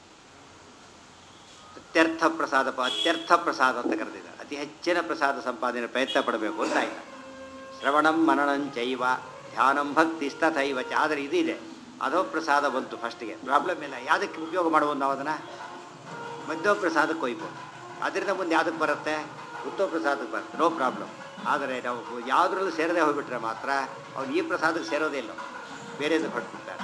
ಅತ್ಯರ್ಥ ಪ್ರಸಾದ ಪ- ಅತ್ಯರ್ಥ ಪ್ರಸಾದ ಅಂತ ಕರೆದಿದ್ದಾರೆ ಅತಿ ಹೆಚ್ಚಿನ ಪ್ರಸಾದ ಸಂಪಾದನೆ ಪ್ರಯತ್ನ ಪಡಬೇಕು ಅಂತ ಆಯ್ತು ಶ್ರವಣಂ ಮನನಂಚೈವ ಧ್ಯಾನಂ ಭಕ್ತಿ ತಥೈವ ಚ ಆದರೆ ಇದಿದೆ ಅದೋ ಪ್ರಸಾದ ಬಂತು ಫಸ್ಟಿಗೆ ಪ್ರಾಬ್ಲಮ್ ಇಲ್ಲ ಯಾವುದಕ್ಕೆ ಉಪಯೋಗ ಮಾಡ್ಬೋದು ನಾವು ಅದನ್ನು ಮಧ್ಯ ಪ್ರಸಾದಕ್ಕೆ ಒಯ್ಬೋದು ಅದರಿಂದ ಮುಂದೆ ಯಾವುದಕ್ಕೆ ಬರುತ್ತೆ ಉತ್ತಮ ಪ್ರಸಾದಕ್ಕೆ ಬರುತ್ತೆ ನೋ ಪ್ರಾಬ್ಲಮ್ ಆದರೆ ನಾವು ಯಾವುದ್ರಲ್ಲೂ ಸೇರದೆ ಹೋಗ್ಬಿಟ್ರೆ ಮಾತ್ರ ಅವ್ನು ಈ ಪ್ರಸಾದಕ್ಕೆ ಸೇರೋದೇ ಇಲ್ಲ ಬೇರೆದಕ್ಕೆ ಹೊರಟ್ಬಿಡ್ತಾರೆ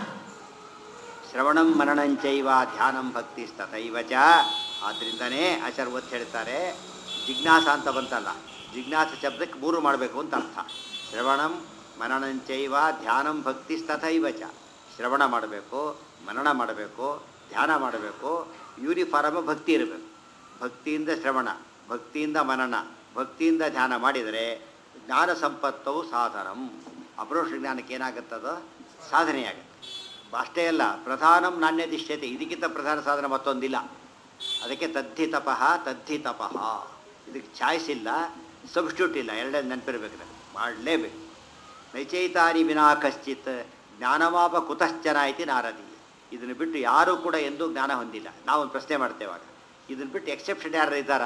ಶ್ರವಣಂ ಮರಣಂಚೈವ ಧ್ಯಾನಂ ಭಕ್ತಿ ತಥೈವ ಚ ಆದ್ದರಿಂದನೇ ಆಚಾರ್ಯ ಒತ್ತು ಹೇಳ್ತಾರೆ ಜಿಜ್ಞಾಸ ಅಂತ ಬಂತಲ್ಲ ಜಿಜ್ಞಾಸ ಶಬ್ದಕ್ಕೆ ಮೂರು ಮಾಡಬೇಕು ಅಂತ ಅರ್ಥ ಶ್ರವಣಂ ಮನನಂಚೈವ ಧ್ಯಾನಂ ಭಕ್ತಿ ತಥೈವ ಚ ಶ್ರವಣ ಮಾಡಬೇಕು ಮನನ ಮಾಡಬೇಕು ಧ್ಯಾನ ಮಾಡಬೇಕು ಯೂನಿಫಾರ್ಮ್ ಭಕ್ತಿ ಇರಬೇಕು ಭಕ್ತಿಯಿಂದ ಶ್ರವಣ ಭಕ್ತಿಯಿಂದ ಮನನ ಭಕ್ತಿಯಿಂದ ಧ್ಯಾನ ಮಾಡಿದರೆ ಜ್ಞಾನ ಸಂಪತ್ತವು ಸಾಧನಂ ಅಪರೋಕ್ಷ ಜ್ಞಾನಕ್ಕೆ ಏನಾಗುತ್ತದೋ ಸಾಧನೆಯಾಗುತ್ತೆ ಅಷ್ಟೇ ಅಲ್ಲ ಪ್ರಧಾನಂ ನಾಣ್ಯದಿಷ್ಯತೆ ಇದಕ್ಕಿಂತ ಪ್ರಧಾನ ಸಾಧನ ಮತ್ತೊಂದಿಲ್ಲ ಅದಕ್ಕೆ ತದ್ಧಿ ತಪಃ ತದ್ಧಿ ತಪಃ ಇದಕ್ಕೆ ಚಾಯ್ಸ್ ಇಲ್ಲ ಸಬ್ಸ್ಟ್ಯೂಟ್ ಇಲ್ಲ ಎರಡೇ ನೆನಪಿರ್ಬೇಕು ನನಗೆ ಮಾಡಲೇಬೇಕು ನೈಚೈತಾನಿ ವಿನಾ ಕಶ್ಚಿತ್ ಜ್ಞಾನಮಾಪ ಕುತಶ್ಚನ ಐತಿ ನಾರದಿ ಇದನ್ನು ಬಿಟ್ಟು ಯಾರೂ ಕೂಡ ಎಂದೂ ಜ್ಞಾನ ಹೊಂದಿಲ್ಲ ನಾವೊಂದು ಪ್ರಶ್ನೆ ಮಾಡ್ತೇವಾಗ ಇದನ್ನು ಬಿಟ್ಟು ಎಕ್ಸೆಪ್ಷನ್ ಯಾರು ಇದ್ದಾರಾ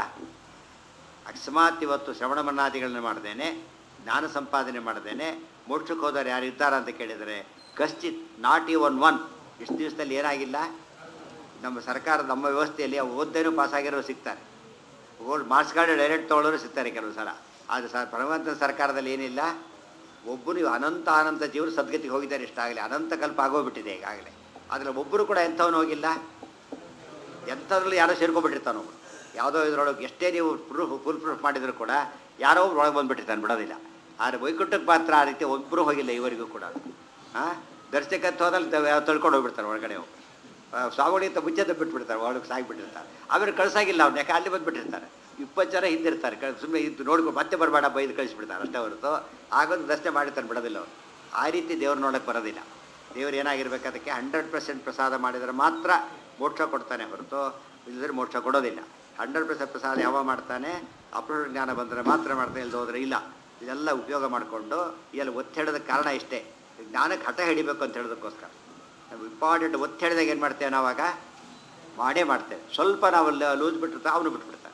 ಅಕಸ್ಮಾತ್ ಇವತ್ತು ಶ್ರವಣ ಮನ್ನಾದಿಗಳನ್ನ ಮಾಡ್ದೇನೆ ಜ್ಞಾನ ಸಂಪಾದನೆ ಮಾಡ್ದೇನೆ ಮೋಕ್ಷಕ್ಕೆ ಹೋದವ್ರು ಯಾರು ಇದ್ದಾರಾ ಅಂತ ಕೇಳಿದರೆ ಕಶ್ಚಿತ್ ನಾಟ್ ಇವನ್ ಒನ್ ಇಷ್ಟು ದಿವಸದಲ್ಲಿ ಏನಾಗಿಲ್ಲ ನಮ್ಮ ಸರ್ಕಾರ ನಮ್ಮ ವ್ಯವಸ್ಥೆಯಲ್ಲಿ ಓದ್ದೇನೂ ಪಾಸಾಗಿರೋರು ಸಿಗ್ತಾರೆ ಓಲ್ಡ್ ಮಾರ್ಕ್ಸ್ ಕಾರ್ಡ್ ಡೈರೆಕ್ಟ್ ತೊಗೊಳ್ಳೋರು ಸಿಗ್ತಾರೆ ಕೆಲವು ಸಲ ಆದರೆ ಸರ್ ಭಗವಂತನ ಸರ್ಕಾರದಲ್ಲಿ ಏನಿಲ್ಲ ಒಬ್ಬರು ಅನಂತ ಅನಂತ ಜೀವರು ಸದ್ಗತಿಗೆ ಹೋಗಿದ್ದಾರೆ ಇಷ್ಟಾಗಲಿ ಅನಂತ ಕಲ್ಪ ಆಗೋಗ್ಬಿಟ್ಟಿದೆ ಈಗಾಗಲೇ ಆದರೆ ಒಬ್ಬರು ಕೂಡ ಎಂಥವನು ಹೋಗಿಲ್ಲ ಎಂಥದ್ರಲ್ಲಿ ಯಾರೋ ಸೇರ್ಕೊಂಡ್ಬಿಟ್ಟಿರ್ತಾನೆ ಒಬ್ಬರು ಯಾವುದೋ ಇದರೊಳಗೆ ಎಷ್ಟೇ ನೀವು ಪ್ರೂಫ್ ಫುಲ್ ಪ್ರೂಫ್ ಮಾಡಿದರೂ ಕೂಡ ಯಾರೋ ಒಬ್ರು ಒಳಗೆ ಬಂದುಬಿಟ್ಟಿರ್ತಾನೆ ಬಿಡೋದಿಲ್ಲ ಆದರೆ ವೈಕುಂಠಕ್ಕೆ ಮಾತ್ರ ಆ ರೀತಿ ಒಬ್ಬರು ಹೋಗಿಲ್ಲ ಇವರಿಗೂ ಕೂಡ ಹಾಂ ದರ್ಶಕಂತ ಹೋದಲ್ಲಿ ತೊಳ್ಕೊಂಡು ಹೋಗ್ಬಿಡ್ತಾರೆ ಒಳಗಡೆ ಹೋಗಿ ಸ್ವಾಮಿಗಳು ಅಂತ ಮುಂಚೆ ಬಿಟ್ಬಿಡ್ತಾರೆ ಒಳಗೆ ಸಾಗಿಬಿಟ್ಟಿರ್ತಾರೆ ಆಮೇಲೆ ಕಳ್ಸಾಗಿಲ್ಲ ಅವ್ರು ಯಾಕೆ ಅಲ್ಲಿ ಬಂದುಬಿಟ್ಟಿರ್ತಾರೆ ಇಪ್ಪತ್ತು ಜನ ಹಿಂದಿರ್ತಾರೆ ಕಳ್ ಸುಮ್ಮನೆ ಇದು ನೋಡ್ಕೊಂಡು ಮತ್ತೆ ಬರಬೇಡ ಬೈದು ಕಳಿಸ್ಬಿಡ್ತಾರೆ ಅಷ್ಟೇ ಹೊರತು ಆಗೊಂದು ದರ್ಶನ ಮಾಡಿರ್ತಾನೆ ಬಿಡೋದಿಲ್ಲ ಅವರು ಆ ರೀತಿ ದೇವ್ರು ನೋಡೋಕ್ಕೆ ಬರೋದಿಲ್ಲ ದೇವ್ರು ಏನಾಗಿರ್ಬೇಕು ಅದಕ್ಕೆ ಹಂಡ್ರೆಡ್ ಪರ್ಸೆಂಟ್ ಪ್ರಸಾದ ಮಾಡಿದರೆ ಮಾತ್ರ ಮೋಕ್ಷ ಕೊಡ್ತಾನೆ ಹೊರತು ಇಲ್ಲದ್ರೆ ಮೋಕ್ಷ ಕೊಡೋದಿಲ್ಲ ಹಂಡ್ರೆಡ್ ಪರ್ಸೆಂಟ್ ಪ್ರಸಾದ ಯಾವ ಮಾಡ್ತಾನೆ ಅಪೂರ್ಣ ಜ್ಞಾನ ಬಂದರೆ ಮಾತ್ರ ಮಾಡ್ತಾನೆ ಇಲ್ಲದೆ ಹೋದರೆ ಇಲ್ಲ ಇದೆಲ್ಲ ಉಪಯೋಗ ಮಾಡಿಕೊಂಡು ಇಲ್ಲಿ ಒತ್ತಿ ಹೇಳೋದಕ್ಕೆ ಕಾರಣ ಇಷ್ಟೇ ಜ್ಞಾನಕ್ಕೆ ಹಠ ಹಿಡಿಬೇಕು ಅಂತ ಹೇಳೋದಕ್ಕೋಸ್ಕರ ನಾವು ಇಂಪಾರ್ಟೆಂಟ್ ಒತ್ತಿ ಹೇಳಿದಾಗ ಏನು ಮಾಡ್ತೇವೆ ನಾವಾಗ ಮಾಡೇ ಮಾಡ್ತೇವೆ ಸ್ವಲ್ಪ ನಾವು ಲೂಸ್ ಬಿಟ್ಟಿರ್ತಾ ಅವನು ಬಿಟ್ಬಿಡ್ತಾನೆ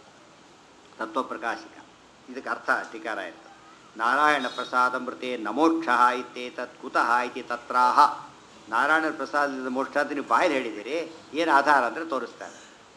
ತತ್ವಪ್ರಕಾಶಿಕ ಇದಕ್ಕೆ ಅರ್ಥ ಟೀಕಾರ ಆಯಿತು ನಾರಾಯಣ ಪ್ರಸಾದ ಮೃತೆ ನಮೋಕ್ಷ ಇತ್ತೇತತ್ ಕುತಃ ಇತಿ ತತ್ರಾಹ ನಾರಾಯಣ ಪ್ರಸಾದದಿಂದ ಮೋಕ್ಷ ಅಂತ ನೀವು ಬಾಯಲ್ಲಿ ಹೇಳಿದ್ದೀರಿ ಏನು ಆಧಾರ ಅಂದರೆ ತೋರಿಸ್ತಾರೆ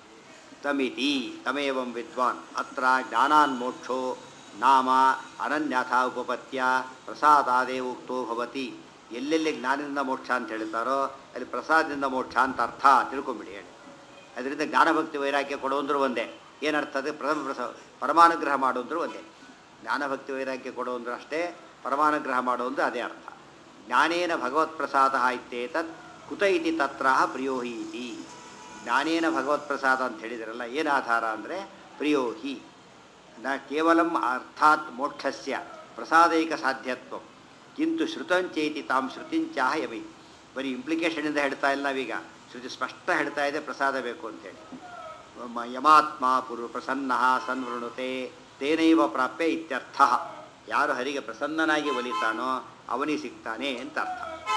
ತಮಿತಿ ತಮೇವಂ ವಿದ್ವಾನ್ ಅತ್ರ ಜ್ಞಾನಾನ್ ಮೋಕ್ಷೋ ನಾಮ ಅನನ್ಯಥ ಉಪಪತ್ಯ ಪ್ರಸಾದಾದೇ ಉಕ್ತೋ ಭವತಿ ಎಲ್ಲೆಲ್ಲಿ ಜ್ಞಾನದಿಂದ ಮೋಕ್ಷ ಅಂತ ಹೇಳ್ತಾರೋ ಅಲ್ಲಿ ಪ್ರಸಾದದಿಂದ ಮೋಕ್ಷ ಅಂತ ಅರ್ಥ ತಿಳ್ಕೊಂಬಿಡಿ ಹೇಳಿ ಅದರಿಂದ ಜ್ಞಾನಭಕ್ತಿ ವೈರಾಗ್ಯ ಕೊಡುವಂದ್ರೂ ಒಂದೇ ಏನರ್ಥ ಅದು ಪ್ರಥಮ ಪ್ರಸ ಪರಮಾನುಗ್ರಹ ಮಾಡೋಂದ್ರೂ ಒಂದೇ ಜ್ಞಾನಭಕ್ತಿ ವೈರಾಗ್ಯ ಕೊಡುವಂದ್ರೂ ಅಷ್ಟೇ ಪರಮಾನುಗ್ರಹ ಮಾಡೋದು ಅದೇ ಅರ್ಥ ಜ್ಞಾನೇನ ಭಗವತ್ ಪ್ರಸಾದ ಇತ್ತೇತತ್ ಕುತ ಇತಿ ತತ್ರ ಪ್ರಿಯೋಹಿ ಇತಿ ಜ್ಞಾನೇನ ಭಗವತ್ ಪ್ರಸಾದ ಅಂತ ಹೇಳಿದಿರಲ್ಲ ಏನು ಆಧಾರ ಅಂದರೆ ಪ್ರಿಯೋಹಿ ನ ಕೇವಲಂ ಅರ್ಥಾತ್ ಮೋಕ್ಷಸ್ಯ ಪ್ರಸಾದೈಕ ಸಾಧ್ಯತ್ವ ಕಿಂತು ಶ್ರುತಂಚೇತಿ ತಾಂ ಶ್ರುತಿಂಚಾಹ ಯಮಿ ಬರೀ ಇಂಪ್ಲಿಕೇಶನಿಂದ ಹೇಳ್ತಾ ಇಲ್ಲ ನಾವೀಗ ಶ್ರುತಿ ಸ್ಪಷ್ಟ ಹೇಳ್ತಾ ಇದೆ ಪ್ರಸಾದ ಬೇಕು ಅಂತೇಳಿ ಮ- ಯಮಾತ್ಮ ಪುರು ಪ್ರಸನ್ನ ಸನ್ವೃಣುತೆ ತೇನೈವ ಪ್ರಾಪ್ಯ ಇತ್ಯರ್ಥ ಯಾರು ಹರಿಗೆ ಪ್ರಸನ್ನನಾಗಿ ಒಲಿತಾನೋ ಅವನಿಗೆ ಸಿಗ್ತಾನೆ ಅಂತ ಅರ್ಥ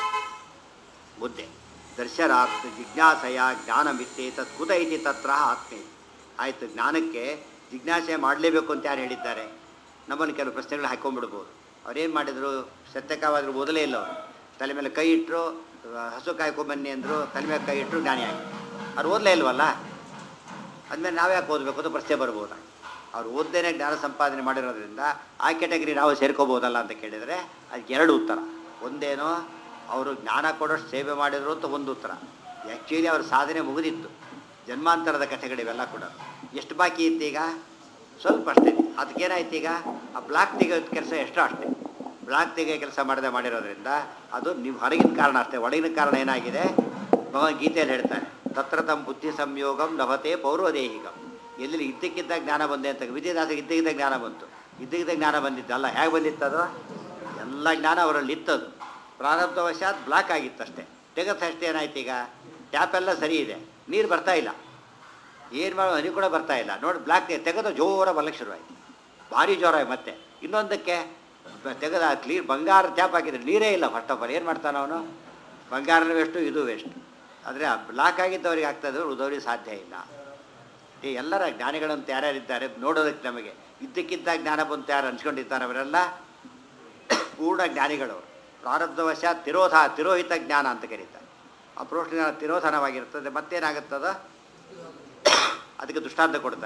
ಬುದ್ಧೆ ದರ್ಶನಾರ್ಥ ಜಿಜ್ಞಾಸೆಯ ಜ್ಞಾನಮಿತ್ತೇತತ್ ಕುತ ಇತಿ ತತ್ರ ಆತ್ಮೇ ಆಯಿತು ಜ್ಞಾನಕ್ಕೆ ಜಿಜ್ಞಾಸೆ ಮಾಡಲೇಬೇಕು ಅಂತ ಯಾರು ಹೇಳಿದ್ದಾರೆ ನಮ್ಮನ್ನು ಕೆಲವು ಪ್ರಶ್ನೆಗಳು ಹಾಕ್ಕೊಂಡ್ಬಿಡ್ಬೋದು ಅವ್ರೇನು ಮಾಡಿದರು ಸತ್ಯಕಾವಾದರೂ ಓದಲೇ ಇಲ್ಲ ಅವರು ತಲೆ ಮೇಲೆ ಕೈ ಇಟ್ಟರು ಹಸು ಕಾಯ್ಕೊಂಬನ್ನಿ ಅಂದರು ತಲೆ ಮೇಲೆ ಕೈ ಇಟ್ಟರು ಜ್ಞಾನಿ ಆಗಿ ಅವ್ರು ಓದಲೇ ಇಲ್ವಲ್ಲ ಅಂದಮೇಲೆ ನಾವು ಯಾಕೆ ಓದಬೇಕು ಅಂತ ಪ್ರಶ್ನೆ ಬರ್ಬೋದಾ ಅವ್ರು ಓದ್ದೇನೆ ಜ್ಞಾನ ಸಂಪಾದನೆ ಮಾಡಿರೋದ್ರಿಂದ ಆ ಕೆಟಗರಿ ನಾವು ಸೇರ್ಕೋಬೋದಲ್ಲ ಅಂತ ಕೇಳಿದರೆ ಅದಕ್ಕೆ ಎರಡು ಉತ್ತರ ಒಂದೇನೋ ಅವರು ಜ್ಞಾನ ಕೊಡೋಷ್ಟು ಸೇವೆ ಮಾಡಿದ್ರು ಅಂತ ಒಂದು ಉತ್ತರ ಆ್ಯಕ್ಚುಲಿ ಅವ್ರ ಸಾಧನೆ ಮುಗಿದಿತ್ತು ಜನ್ಮಾಂತರದ ಕಥೆಗಳಿವೆಲ್ಲ ಕೂಡ ಎಷ್ಟು ಬಾಕಿ ಇತ್ತು ಈಗ ಸ್ವಲ್ಪ ಅಷ್ಟೇ ಅದಕ್ಕೇನಾಯ್ತು ಈಗ ಆ ಬ್ಲಾಕ್ ತೆಗೆಯೋದು ಕೆಲಸ ಎಷ್ಟೋ ಅಷ್ಟೇ ಬ್ಲಾಕ್ ತೆಗೆಯೋ ಕೆಲಸ ಮಾಡದೆ ಮಾಡಿರೋದ್ರಿಂದ ಅದು ನೀವು ಹೊರಗಿನ ಕಾರಣ ಅಷ್ಟೇ ಒಳಗಿನ ಕಾರಣ ಏನಾಗಿದೆ ಭಗವದ್ಗೀತೆಯಲ್ಲಿ ಹೇಳ್ತಾರೆ ತತ್ರ ತಮ್ಮ ಬುದ್ಧಿ ಸಂಯೋಗಂ ಲಭತೆ ಪೌರ್ವದೇಹಿಗಂ ಎಲ್ಲಿ ಇದ್ದಕ್ಕಿದ್ದ ಜ್ಞಾನ ಬಂದೆ ಅಂತ ವಿದ್ಯಾದಾಸಕ್ಕೆ ಇದ್ದಕ್ಕಿದ್ದ ಜ್ಞಾನ ಬಂತು ಇದ್ದಕ್ಕಿದ್ದ ಜ್ಞಾನ ಬಂದಿದ್ದಲ್ಲ ಹೇಗೆ ಬಂದಿತ್ತದು ಎಲ್ಲ ಜ್ಞಾನ ಅವರಲ್ಲಿ ಇತ್ತದು ಪ್ರಾರಬ್ಧವಶಾತ್ ಬ್ಲಾಕ್ ಆಗಿತ್ತಷ್ಟೇ ತೆಗೆದಷ್ಟೇ ಏನಾಯ್ತು ಈಗ ಟ್ಯಾಪ್ ಎಲ್ಲ ಸರಿ ಇದೆ ನೀರು ಬರ್ತಾ ಇಲ್ಲ ಏನು ಮಾಡೋ ಹನಿ ಕೂಡ ಬರ್ತಾ ಇಲ್ಲ ನೋಡಿ ಬ್ಲಾಕ್ ತೆಗೆದು ಜೋರ ಬಲಕ್ಕೆ ಶುರುವಾಯಿತು ಭಾರಿ ಜೋರ ಮತ್ತೆ ಇನ್ನೊಂದಕ್ಕೆ ಬ- ತೆಗೆದ ಕ್ಲೀನ್ ಬಂಗಾರ ಟ್ಯಾಪ್ ಹಾಕಿದ್ರೆ ನೀರೇ ಇಲ್ಲ ಫಸ್ಟ್ ಆಫ್ ಆಲ್ ಏನು ಮಾಡ್ತಾನೆ ಅವನು ಬಂಗಾರನ ವೇಸ್ಟು ಇದು ವೇಸ್ಟ್ ಆದರೆ ಆ ಬ್ಲಾಕ್ ಆಗಿದ್ದವ್ರಿಗೆ ಆಗ್ತದೆ ಉಳಿದವ್ರಿಗೆ ಸಾಧ್ಯ ಇಲ್ಲ ಈ ಎಲ್ಲರ ಜ್ಞಾನಿಗಳಂತ ಯಾರ್ಯಾರಿದ್ದಾರೆ ನೋಡೋದಕ್ಕೆ ನಮಗೆ ಇದ್ದಕ್ಕಿದ್ದ ಜ್ಞಾನ ಬಂತು ಯಾರು ಹಂಚ್ಕೊಂಡಿದ್ದಾರೆ ಅವರೆಲ್ಲ ಪೂರ್ಣ ಜ್ಞಾನಿಗಳು ಪ್ರಾರಬ್ಧವಶಾತ್ ತಿರೋಧ ತಿರೋಹಿತ ಜ್ಞಾನ ಅಂತ ಕರೀತಾರೆ ಅಪ್ರೋಷ ಜ್ಞಾನ ತಿರೋಧನವಾಗಿರ್ತದೆ ಮತ್ತೇನಾಗುತ್ತದ ಅದಕ್ಕೆ ದೃಷ್ಟಾಂತ ಕೊಡ್ತಾರೆ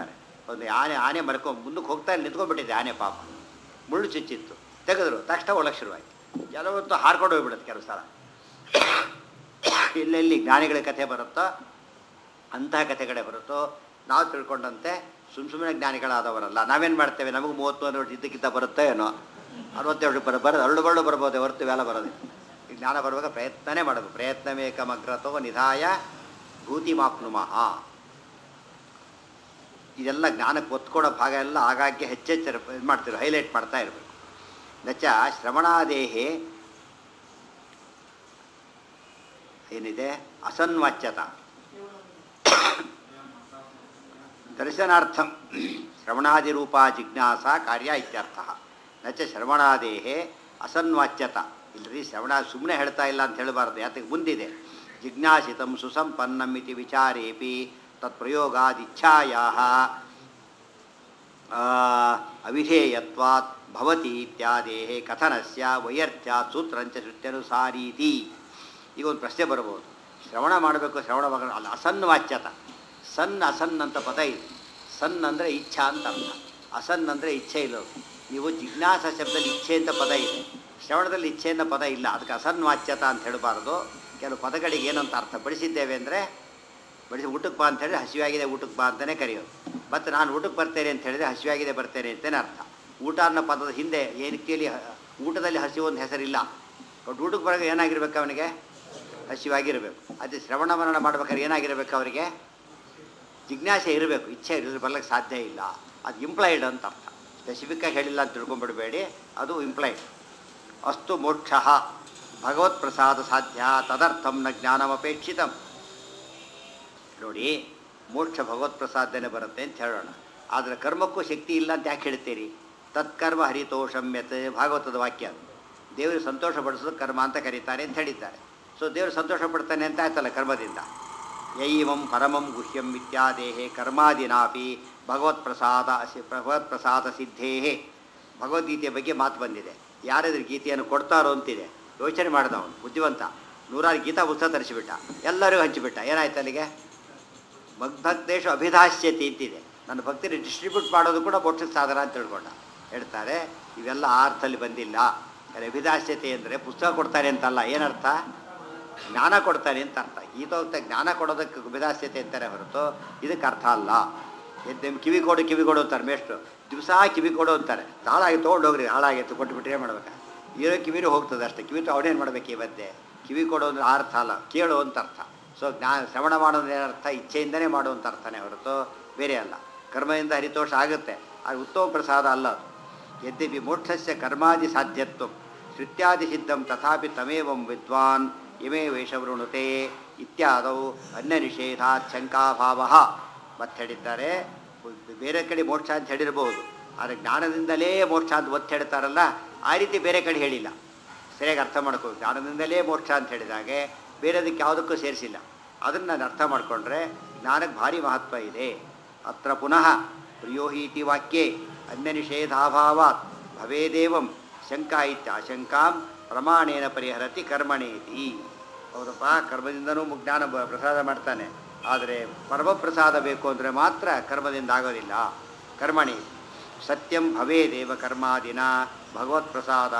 ಒಂದು ಆನೆ ಆನೆ ಮಲ್ಕೊಂಡು ಮುಂದಕ್ಕೆ ಹೋಗ್ತಾ ಇಲ್ಲಿ ನಿಂತ್ಕೊಂಡ್ಬಿಟ್ಟಿದೆ ಆನೆ ಪಾಪ ಮುಳ್ಳು ಚುಚ್ಚಿತ್ತು ತೆಗೆದ್ರು ತಕ್ಷಣ ಒಳಗೆ ಶುರುವಾಯಿತು ಕೆಲವೊತ್ತು ಹಾರ್ಕೊಂಡು ಹೋಗ್ಬಿಡುತ್ತೆ ಕೆಲವು ಸಲ ಎಲ್ಲೆಲ್ಲಿ ಜ್ಞಾನಿಗಳ ಕಥೆ ಬರುತ್ತೋ ಅಂತಹ ಕಥೆಗಳೇ ಬರುತ್ತೋ ನಾವು ತಿಳ್ಕೊಂಡಂತೆ ಸುಮ್ಮ ಸುಮ್ಮನೆ ಜ್ಞಾನಿಗಳಾದವರಲ್ಲ ನಾವೇನು ಮಾಡ್ತೇವೆ ನಮಗೆ ಮೂವತ್ತು ಒಂದು ವರ್ಷ ಇದ್ದಕ್ಕಿಂತ ಬರುತ್ತೋ ಏನೋ ಅರವತ್ತೆರಡು ಬರ ಬರೋದು ಅರಳು ಬರಳು ಬರ್ಬೋದು ಹೊರತು ಇವೆಲ್ಲ ಬರೋದಿಲ್ಲ ಈ ಜ್ಞಾನ ಬರುವಾಗ ಪ್ರಯತ್ನನೇ ಮಾಡಬೇಕು ಪ್ರಯತ್ನಮೇಕಮಗ್ರತೋ ನಿಧಾಯ ಭೂತಿ ಮಾಪ್ನುಮಃ ಇದೆಲ್ಲ ಜ್ಞಾನಕ್ಕೆ ಒತ್ತು ಕೊಡೋ ಭಾಗ ಎಲ್ಲ ಆಗಾಗ್ಗೆ ಹೆಚ್ಚೆಚ್ಚರ ಇದು ಮಾಡ್ತಿರೋ ಹೈಲೈಟ್ ಮಾಡ್ತಾ ಇರಬೇಕು ನಚ ಶ್ರವಣಾದೇಹೆ ಏನಿದೆ ಅಸನ್ವಾಚ್ಯತ ದರ್ಶನಾರ್ಥಂ ಶ್ರವಣಾದಿರೂಪ ಜಿಜ್ಞಾಸ ಕಾರ್ಯ ಇತ್ಯರ್ಥ ನಚ ಶ್ರವಣಾದೇಹೆ ಅಸನ್ವಾಚ್ಯತ ಇಲ್ಲರಿ ಶ್ರವಣ ಸುಮ್ಮನೆ ಹೇಳ್ತಾ ಇಲ್ಲ ಅಂತ ಹೇಳಬಾರ್ದು ಯಾತಕ್ಕೆ ಮುಂದಿದೆ ಜಿಜ್ಞಾಸಿತಂ ಸುಸಂಪನ್ನಂ ಇತಿ ವಿಚಾರೇಪಿ ತತ್ಪ್ರಯೋಗಾದಿಚ್ಛಾಯಾ ಅವಿಧೇಯತ್ವಾತ್ ಭವತಿ ಇತ್ಯಾದೇಹೆ ಕಥನಸ್ಯ ವೈಯರ್ಥ್ಯಾತ್ ಸೂತ್ರಂಚ ಶ್ರುತ್ಯನುಸಾರೀತಿ ಈಗ ಒಂದು ಪ್ರಶ್ನೆ ಬರ್ಬೋದು ಶ್ರವಣ ಮಾಡಬೇಕು ಶ್ರವಣ ಮಗ ಅಲ್ಲ ಅಸನ್ ವಾಚ್ಯತ ಸನ್ ಅಸನ್ ಅಂತ ಪದ ಇದೆ ಸನ್ ಅಂದರೆ ಇಚ್ಛಾ ಅಂತ ಅರ್ಥ ಅಸನ್ ಅಂದರೆ ಇಚ್ಛೆ ಇಲ್ಲೋದು ನೀವು ಜಿಜ್ಞಾಸ ಶಬ್ದದಲ್ಲಿ ಇಚ್ಛೆ ಅಂತ ಪದ ಇದೆ ಶ್ರವಣದಲ್ಲಿ ಇಚ್ಛೆ ಅಂತ ಪದ ಇಲ್ಲ ಅದಕ್ಕೆ ಅಸನ್ ವಾಚ್ಯತ ಅಂತ ಹೇಳಬಾರ್ದು ಕೆಲವು ಪದಗಳಿಗೆ ಏನಂತ ಅರ್ಥ ಬಡಿಸಿದ್ದೇವೆ ಅಂದರೆ ಬಡಿಸಿ ಊಟಕ್ಕೆ ಬಾ ಅಂತ ಹೇಳಿದ್ರೆ ಹಸಿವಾಗಿದೆ ಊಟಕ್ಕೆ ಬಾ ಅಂತಲೇ ಕರೆಯೋದು ಮತ್ತು ನಾನು ಊಟಕ್ಕೆ ಬರ್ತೇನೆ ಅಂತ ಹೇಳಿದ್ರೆ ಹಸಿವಾಗಿದೆ ಬರ್ತೇನೆ ಅಂತಲೇ ಅರ್ಥ ಊಟ ಅನ್ನೋ ಪದದ ಹಿಂದೆ ಏನಕ್ಕೇಳಿ ಊಟದಲ್ಲಿ ಹಸಿವು ಒಂದು ಹೆಸರಿಲ್ಲ ಬಟ್ ಊಟಕ್ಕೆ ಬರೋಕೆ ಏನಾಗಿರ್ಬೇಕು ಅವನಿಗೆ ಹಸಿವಾಗಿರಬೇಕು ಅದೇ ಶ್ರವಣ ಮರಣ ಮಾಡ್ಬೇಕಾದ್ರೆ ಏನಾಗಿರಬೇಕು ಅವರಿಗೆ ಜಿಜ್ಞಾಸೆ ಇರಬೇಕು ಇಚ್ಛೆ ಇರೋದ್ರ ಬರ್ಲಿಕ್ಕೆ ಸಾಧ್ಯ ಇಲ್ಲ ಅದು ಇಂಪ್ಲಾಯ್ಡ್ ಅಂತ ಅರ್ಥ ಸ್ಪೆಸಿಫಿಕ್ಕಾಗಿ ಹೇಳಿಲ್ಲ ಅಂತ ತಿಳ್ಕೊಂಬಿಡಬೇಡಿ ಅದು ಇಂಪ್ಲಾಯ್ಡ್ ಅಸ್ತು ಮೋಕ್ಷ ಭಗವತ್ ಪ್ರಸಾದ ಸಾಧ್ಯ ತದರ್ಥಂ ನ ಜ್ಞಾನಮಪೇಕ್ಷಿತಂ ನೋಡಿ ಮೋಕ್ಷ ಭಗವತ್ ಪ್ರಸಾದನೆ ಬರುತ್ತೆ ಅಂತ ಹೇಳೋಣ ಆದರೆ ಕರ್ಮಕ್ಕೂ ಶಕ್ತಿ ಇಲ್ಲ ಅಂತ ಯಾಕೆ ಹೇಳ್ತೀರಿ ತತ್ಕರ್ಮ ಹರಿತೋಷಮ್ಯತೆ ಭಾಗವತದ ವಾಕ್ಯ ಅದು ದೇವರು ಸಂತೋಷ ಪಡಿಸೋದು ಕರ್ಮ ಅಂತ ಕರೀತಾರೆ ಅಂತ ಹೇಳಿದ್ದಾರೆ ಸೊ ದೇವರು ಸಂತೋಷ ಪಡ್ತಾನೆ ಅಂತ ಆಯ್ತಲ್ಲ ಕರ್ಮದಿಂದ ಯೈವಂ ಪರಮಂ ಗುಹ್ಯಂ ಇತ್ಯಾದೇಹೇ ಕರ್ಮಾದಿನಾಪಿ ಭಗವತ್ ಪ್ರಸಾದ ಭಗವತ್ ಪ್ರಸಾದ ಸಿದ್ಧೇಹೇ ಭಗವದ್ಗೀತೆಯ ಬಗ್ಗೆ ಮಾತು ಬಂದಿದೆ ಯಾರಾದ್ರೂ ಗೀತೆಯನ್ನು ಕೊಡ್ತಾರೋ ಅಂತಿದೆ ಯೋಚನೆ ಮಾಡ್ದ ಅವನು ಬುದ್ಧಿವಂತ ನೂರಾರು ಗೀತಾ ಪುಸ್ತಕ ತರಿಸಿಬಿಟ್ಟ ಎಲ್ಲರಿಗೂ ಹಂಚಿಬಿಟ್ಟ ಏನಾಯ್ತು ಅಲ್ಲಿಗೆ ಮಗ್ಭಕ್ತೇಶು ಅಭಿಧಾಸ್ಯತಿ ಅಂತಿದೆ ನನ್ನ ಭಕ್ತರು ಡಿಸ್ಟ್ರಿಬ್ಯೂಟ್ ಮಾಡೋದು ಕೂಡ ಮೋಕ್ಷದ ಸಾಧನ ಅಂತ ತಿಳ್ಕೊಂಡ ಹೇಳ್ತಾರೆ ಇವೆಲ್ಲ ಆ ಅರ್ಥದಲ್ಲಿ ಬಂದಿಲ್ಲ ಅಲ್ಲಿ ಅಭಿಧಾಸ್ಯತೆ ಅಂದರೆ ಪುಸ್ತಕ ಕೊಡ್ತಾರೆ ಅಂತಲ್ಲ ಏನರ್ಥ ಜ್ಞಾನ ಕೊಡ್ತಾರೆ ಅಂತ ಅರ್ಥ ಗೀತೋಕ್ತ ಜ್ಞಾನ ಕೊಡೋದಕ್ಕೆ ಅಭಿಧಾಸ್ಯತೆ ಅಂತಾರೆ ಹೊರತು ಇದಕ್ಕೆ ಅರ್ಥ ಅಲ್ಲ ಎದ್ದು ನಿಮ್ಗೆ ಕಿವಿ ಕೊಡು ಕಿವಿ ಕೊಡು ಅಂತಾರೆ ಮೇಷ್ಟು ದಿವಸ ಕಿವಿ ಕೊಡು ಅಂತಾರೆ ಹಾಳಾಗಿ ತೊಗೊಂಡು ಹೋಗ್ರಿ ಹಾಳಾಗಿತ್ತು ಕೊಟ್ಬಿಟ್ರೆ ಏನು ಮಾಡ್ಬೇಕು ಇರೋ ಕಿವಿನೂ ಹೋಗ್ತದೆ ಅಷ್ಟೇ ಕಿವಿ ಅವನೇನು ಮಾಡ್ಬೇಕು ಇವತ್ತೆ ಕಿವಿ ಕೊಡೋ ಅಂದ್ರೆ ಆ ಅರ್ಥ ಅಲ್ಲ ಕೇಳು ಅಂತ ಅರ್ಥ ಸೊ ಜ್ಞಾನ ಶ್ರವಣ ಮಾಡೋದು ಏನರ್ಥ ಇಚ್ಛೆಯಿಂದನೇ ಮಾಡುವಂಥ ಅರ್ಥನೇ ಹೊರತು ಬೇರೆ ಅಲ್ಲ ಕರ್ಮದಿಂದ ಹರಿತೋಷ ಆಗುತ್ತೆ ಅದು ಉತ್ತಮ ಪ್ರಸಾದ ಅಲ್ಲ ಅದು ಯದ್ಯಪಿ ಮೋಕ್ಷಸ್ಯ ಕರ್ಮಾದಿ ಸಾಧ್ಯತ್ವ ಶ್ರುತ್ಯಾದಿ ಸಿದ್ಧಂ ತಥಾಪಿ ತಮೇವಂ ವಿದ್ವಾನ್ ಇಮೇ ವೇಷವೃಣುತೆ ಇತ್ಯಾದವು ಅನ್ಯ ನಿಷೇಧಾತ್ ಶಂಕಾಭಾವ ಮತ್ತೆ ಹೇಳಿದ್ದಾರೆ ಬೇರೆ ಕಡೆ ಮೋಕ್ಷ ಅಂತ ಹೇಳಿರ್ಬೋದು ಆದರೆ ಜ್ಞಾನದಿಂದಲೇ ಮೋಕ್ಷ ಅಂತ ಒತ್ತು ಹೇಳ್ತಾರಲ್ಲ ಆ ರೀತಿ ಬೇರೆ ಕಡೆ ಹೇಳಿಲ್ಲ ಸರಿಯಾಗಿ ಅರ್ಥ ಮಾಡ್ಕೋ ಜ್ಞಾನದಿಂದಲೇ ಮೋಕ್ಷ ಅಂತ ಹೇಳಿದಾಗೆ ಬೇರೆದಕ್ಕೆ ಯಾವುದಕ್ಕೂ ಸೇರಿಸಿಲ್ಲ ಅದನ್ನು ನಾನು ಅರ್ಥ ಮಾಡಿಕೊಂಡ್ರೆ ಜ್ಞಾನಕ್ಕೆ ಭಾರಿ ಮಹತ್ವ ಇದೆ ಅತ್ರ ಪುನಃ ಪ್ರಿಯೋಹೀತಿ ವಾಕ್ಯೆ ಅನ್ಯ ನಿಷೇಧಾಭಾವಾತ್ ಭವೇದೇವಂ ಶಂಕಾ ಇತ್ಯಾಶಂಕಾಂ ಪ್ರಮಾಣೇನ ಪರಿಹರತಿ ಕರ್ಮಣೇತಿ ಹೌದಪ್ಪ ಕರ್ಮದಿಂದನೂ ಜ್ಞಾನ ಬ- ಪ್ರಸಾದ ಮಾಡ್ತಾನೆ ಆದರೆ ಪರಮಪ್ರಸಾದ ಬೇಕು ಅಂದರೆ ಮಾತ್ರ ಕರ್ಮದಿಂದ ಆಗೋದಿಲ್ಲ ಕರ್ಮಣಿ ಸತ್ಯಂ ಭವೇದೇವ ಕರ್ಮಾದಿನ ಭಗವತ್ ಪ್ರಸಾದ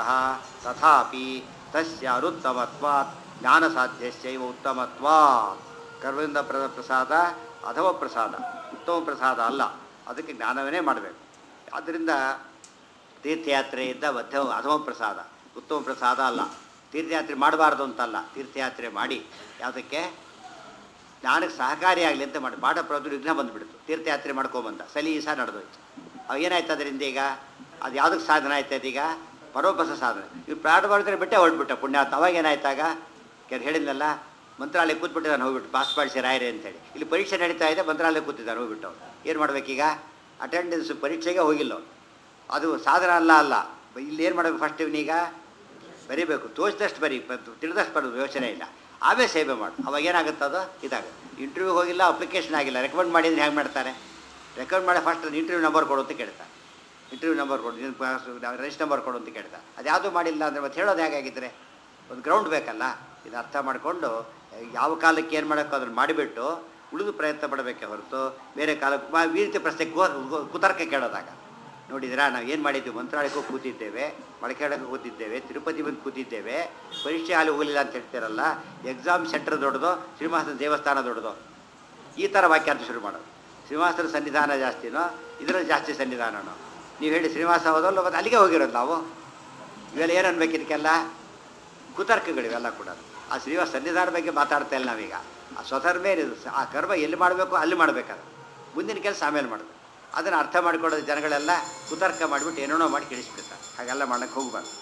ತಥಾಪಿ ತಸ್ಯ ಅನುತ್ತಮತ್ವಾತ್ ಜ್ಞಾನ ಸಾಧ್ಯಸ್ಯೈವ ಉತ್ತಮತ್ವಾತ್ ಕರ್ಮದಿಂದ ಪ್ರ ಪ್ರಸಾದ ಅಧವ ಪ್ರಸಾದ ಉತ್ತಮ ಪ್ರಸಾದ ಅಲ್ಲ ಅದಕ್ಕೆ ಜ್ಞಾನವನ್ನೇ ಮಾಡಬೇಕು ಆದ್ದರಿಂದ ತೀರ್ಥಯಾತ್ರೆಯಿಂದ ಮಧ್ಯ ಅಧಮ ಪ್ರಸಾದ ಉತ್ತಮ ಪ್ರಸಾದ ಅಲ್ಲ ತೀರ್ಥಯಾತ್ರೆ ಮಾಡಬಾರ್ದು ಅಂತಲ್ಲ ತೀರ್ಥಯಾತ್ರೆ ಮಾಡಿ ಯಾವುದಕ್ಕೆ ಜ್ಞಾನಕ್ಕೆ ಸಹಕಾರಿಯಾಗಲಿ ಅಂತ ಮಾಡಿ ಬಾಟ ಪ್ರಭು ವಿಘ್ನ ಬಂದುಬಿಡ್ತು ತೀರ್ಥಯಾತ್ರೆ ಮಾಡ್ಕೊಂಬಂದ ಸಲೀಸ ನಡೆದೋಯ್ತು ಅವಾಗ ಏನಾಯ್ತು ಅದರಿಂದ ಈಗ ಅದು ಯಾವುದಕ್ಕೆ ಸಾಧನ ಆಯ್ತು ಅದೀಗ ಪರೋಪಸ ಸಾಧನೆ ಇವ್ರು ಪ್ರಾಣ ಮಾಡಿದ್ರೆ ಬಿಟ್ಟೆ ಹೊರಟ್ಬಿಟ್ಟ ಪುಣ್ಯಾತ ಅವಾಗ ಏನಾಯ್ತಾಗ ಕೆಲ ಹೇಳಿದ್ನಲ್ಲ ಮಂತ್ರಾಲಯ ಕೂತ್ಬಿಟ್ಟಿದ್ದಾನೆ ಹೋಗ್ಬಿಟ್ಟು ಪಾಸ್ ಮಾಡಿಸಿ ರಾಯರೇ ಅಂತೇಳಿ ಇಲ್ಲಿ ಪರೀಕ್ಷೆ ನಡೀತಾ ಇದೆ ಮಂತ್ರಾಲಯ ಕೂತಿದ್ದಾನೆ ಹೋಗ್ಬಿಟ್ಟು ಅವ್ನು ಏನು ಮಾಡ್ಬೇಕೀಗ ಅಟೆಂಡೆನ್ಸ್ ಪರೀಕ್ಷೆಗೆ ಹೋಗಿಲ್ಲ ಅವ್ನು ಅದು ಸಾಧನ ಅಲ್ಲ ಅಲ್ಲ ಇಲ್ಲಿ ಏನು ಮಾಡಬೇಕು ಫಸ್ಟ್ ಇವನೀಗ ಬರೀಬೇಕು ತೋಚಿದಷ್ಟು ಬರೀ ಪ- ತಿಳಿದಷ್ಟು ಬರೋದು ಯೋಚನೆ ಇಲ್ಲ ಆಮೇಲೆ ಸೇವೆ ಮಾಡು ಅವಾಗ ಏನಾಗುತ್ತೆ ಅದು ಇದಾಗುತ್ತೆ ಇಂಟರ್ವ್ಯೂಗೆ ಹೋಗಿಲ್ಲ ಅಪ್ಲಿಕೇಶನ್ ಆಗಿಲ್ಲ ರೆಕಮೆಂಡ್ ಮಾಡಿದ್ರೆ ಹೆಂಗೆ ಮಾಡ್ತಾರೆ ರೆಕಮೆಂಡ್ ಮಾಡಿ ಫಸ್ಟ್ ಇಂಟರ್ವ್ಯೂ ನಂಬರ್ ಕೊಡು ಅಂತ ಕೇಳ್ತಾರೆ ಇಂಟರ್ವ್ಯೂ ನಂಬರ್ ಕೊಡು ನಿನ್ನ ರಿಜಿಸ್ಟರ್ ನಂಬರ್ ಕೊಡು ಅಂತ ಕೇಳ್ತಾರೆ ಅದು ಯಾವುದೂ ಮಾಡಿಲ್ಲ ಅಂದರೆ ಮತ್ತೆ ಹೇಳೋದು ಹೇಗಾಗಿದ್ದರೆ ಒಂದು ಗ್ರೌಂಡ್ ಬೇಕಲ್ಲ ಇದು ಅರ್ಥ ಮಾಡಿಕೊಂಡು ಯಾವ ಕಾಲಕ್ಕೆ ಏನು ಮಾಡೋಕ್ಕೋ ಅದನ್ನು ಮಾಡಿಬಿಟ್ಟು ಉಳಿದು ಪ್ರಯತ್ನ ಪಡಬೇಕೆ ಹೊರತು ಬೇರೆ ಕಾಲ ಈ ರೀತಿ ಪ್ರಶ್ನೆ ಕೋ- ಕುತರ್ಕ ಕೇಳೋದಾಗ ನೋಡಿದ್ರಾ ನಾವು ಏನು ಮಾಡಿದ್ವಿ ಮಂತ್ರಾಲಯಕ್ಕೂ ಕೂತಿದ್ದೇವೆ ಮಳಕೆಳಕ್ಕೆ ಕೂತಿದ್ದೇವೆ ತಿರುಪತಿ ಬಂದು ಕೂತಿದ್ದೇವೆ ಪರೀಕ್ಷೆ ಹಾಲಿ ಹೋಗಲಿಲ್ಲ ಅಂತ ಹೇಳ್ತೀರಲ್ಲ ಎಕ್ಸಾಮ್ ಸೆಂಟರ್ ದೊಡ್ಡದು ಶ್ರೀನಿವಾಸನ ದೇವಸ್ಥಾನ ದೊಡ್ಡದು ಈ ಥರ ವಾಕ್ಯಾರ್ಥ ಶುರು ಮಾಡೋದು ಶ್ರೀನಿವಾಸನ ಸನ್ನಿಧಾನ ಜಾಸ್ತಿನೋ ಇದರಲ್ಲಿ ಜಾಸ್ತಿ ಸನ್ನಿಧಾನನೋ ನೀವು ಹೇಳಿ ಶ್ರೀನಿವಾಸ ಹೋದಲ್ಲ ಮತ್ತೆ ಅಲ್ಲಿಗೆ ಹೋಗಿರೋದು ನಾವು ಇವೆಲ್ಲ ಏನು ಅನ್ಬೇಕು ಇದಕ್ಕೆಲ್ಲ ಕುತರ್ಕಗಳು ಇವೆಲ್ಲ ಕೂಡ ಆ ಶ್ರೀನಿವಾಸ ಸನ್ನಿಧಾನ ಬಗ್ಗೆ ಮಾತಾಡ್ತಾ ಇಲ್ಲ ನಾವೀಗ ಆ ಸ್ವಧರ್ಮೇ ಇದು ಆ ಕರ್ಮ ಎಲ್ಲಿ ಮಾಡಬೇಕು ಅಲ್ಲಿ ಮಾಡಬೇಕಾದ್ರೆ ಮುಂದಿನ ಕೆಲಸ ಆಮೇಲೆ ಮಾಡಬೇಕು ಅದನ್ನು ಅರ್ಥ ಮಾಡ್ಕೊಳ್ಳೋದು ಜನಗಳೆಲ್ಲ ಕುತರ್ಕ ಮಾಡಿಬಿಟ್ಟು ಏನೇನೋ ಮಾಡಿ ಕೇಳಿಸ್ಬಿಡ್ತಾರೆ ಹಾಗೆಲ್ಲ ಮಾಡಕ್ಕೆ ಹೋಗ್ಬಾರ್ದು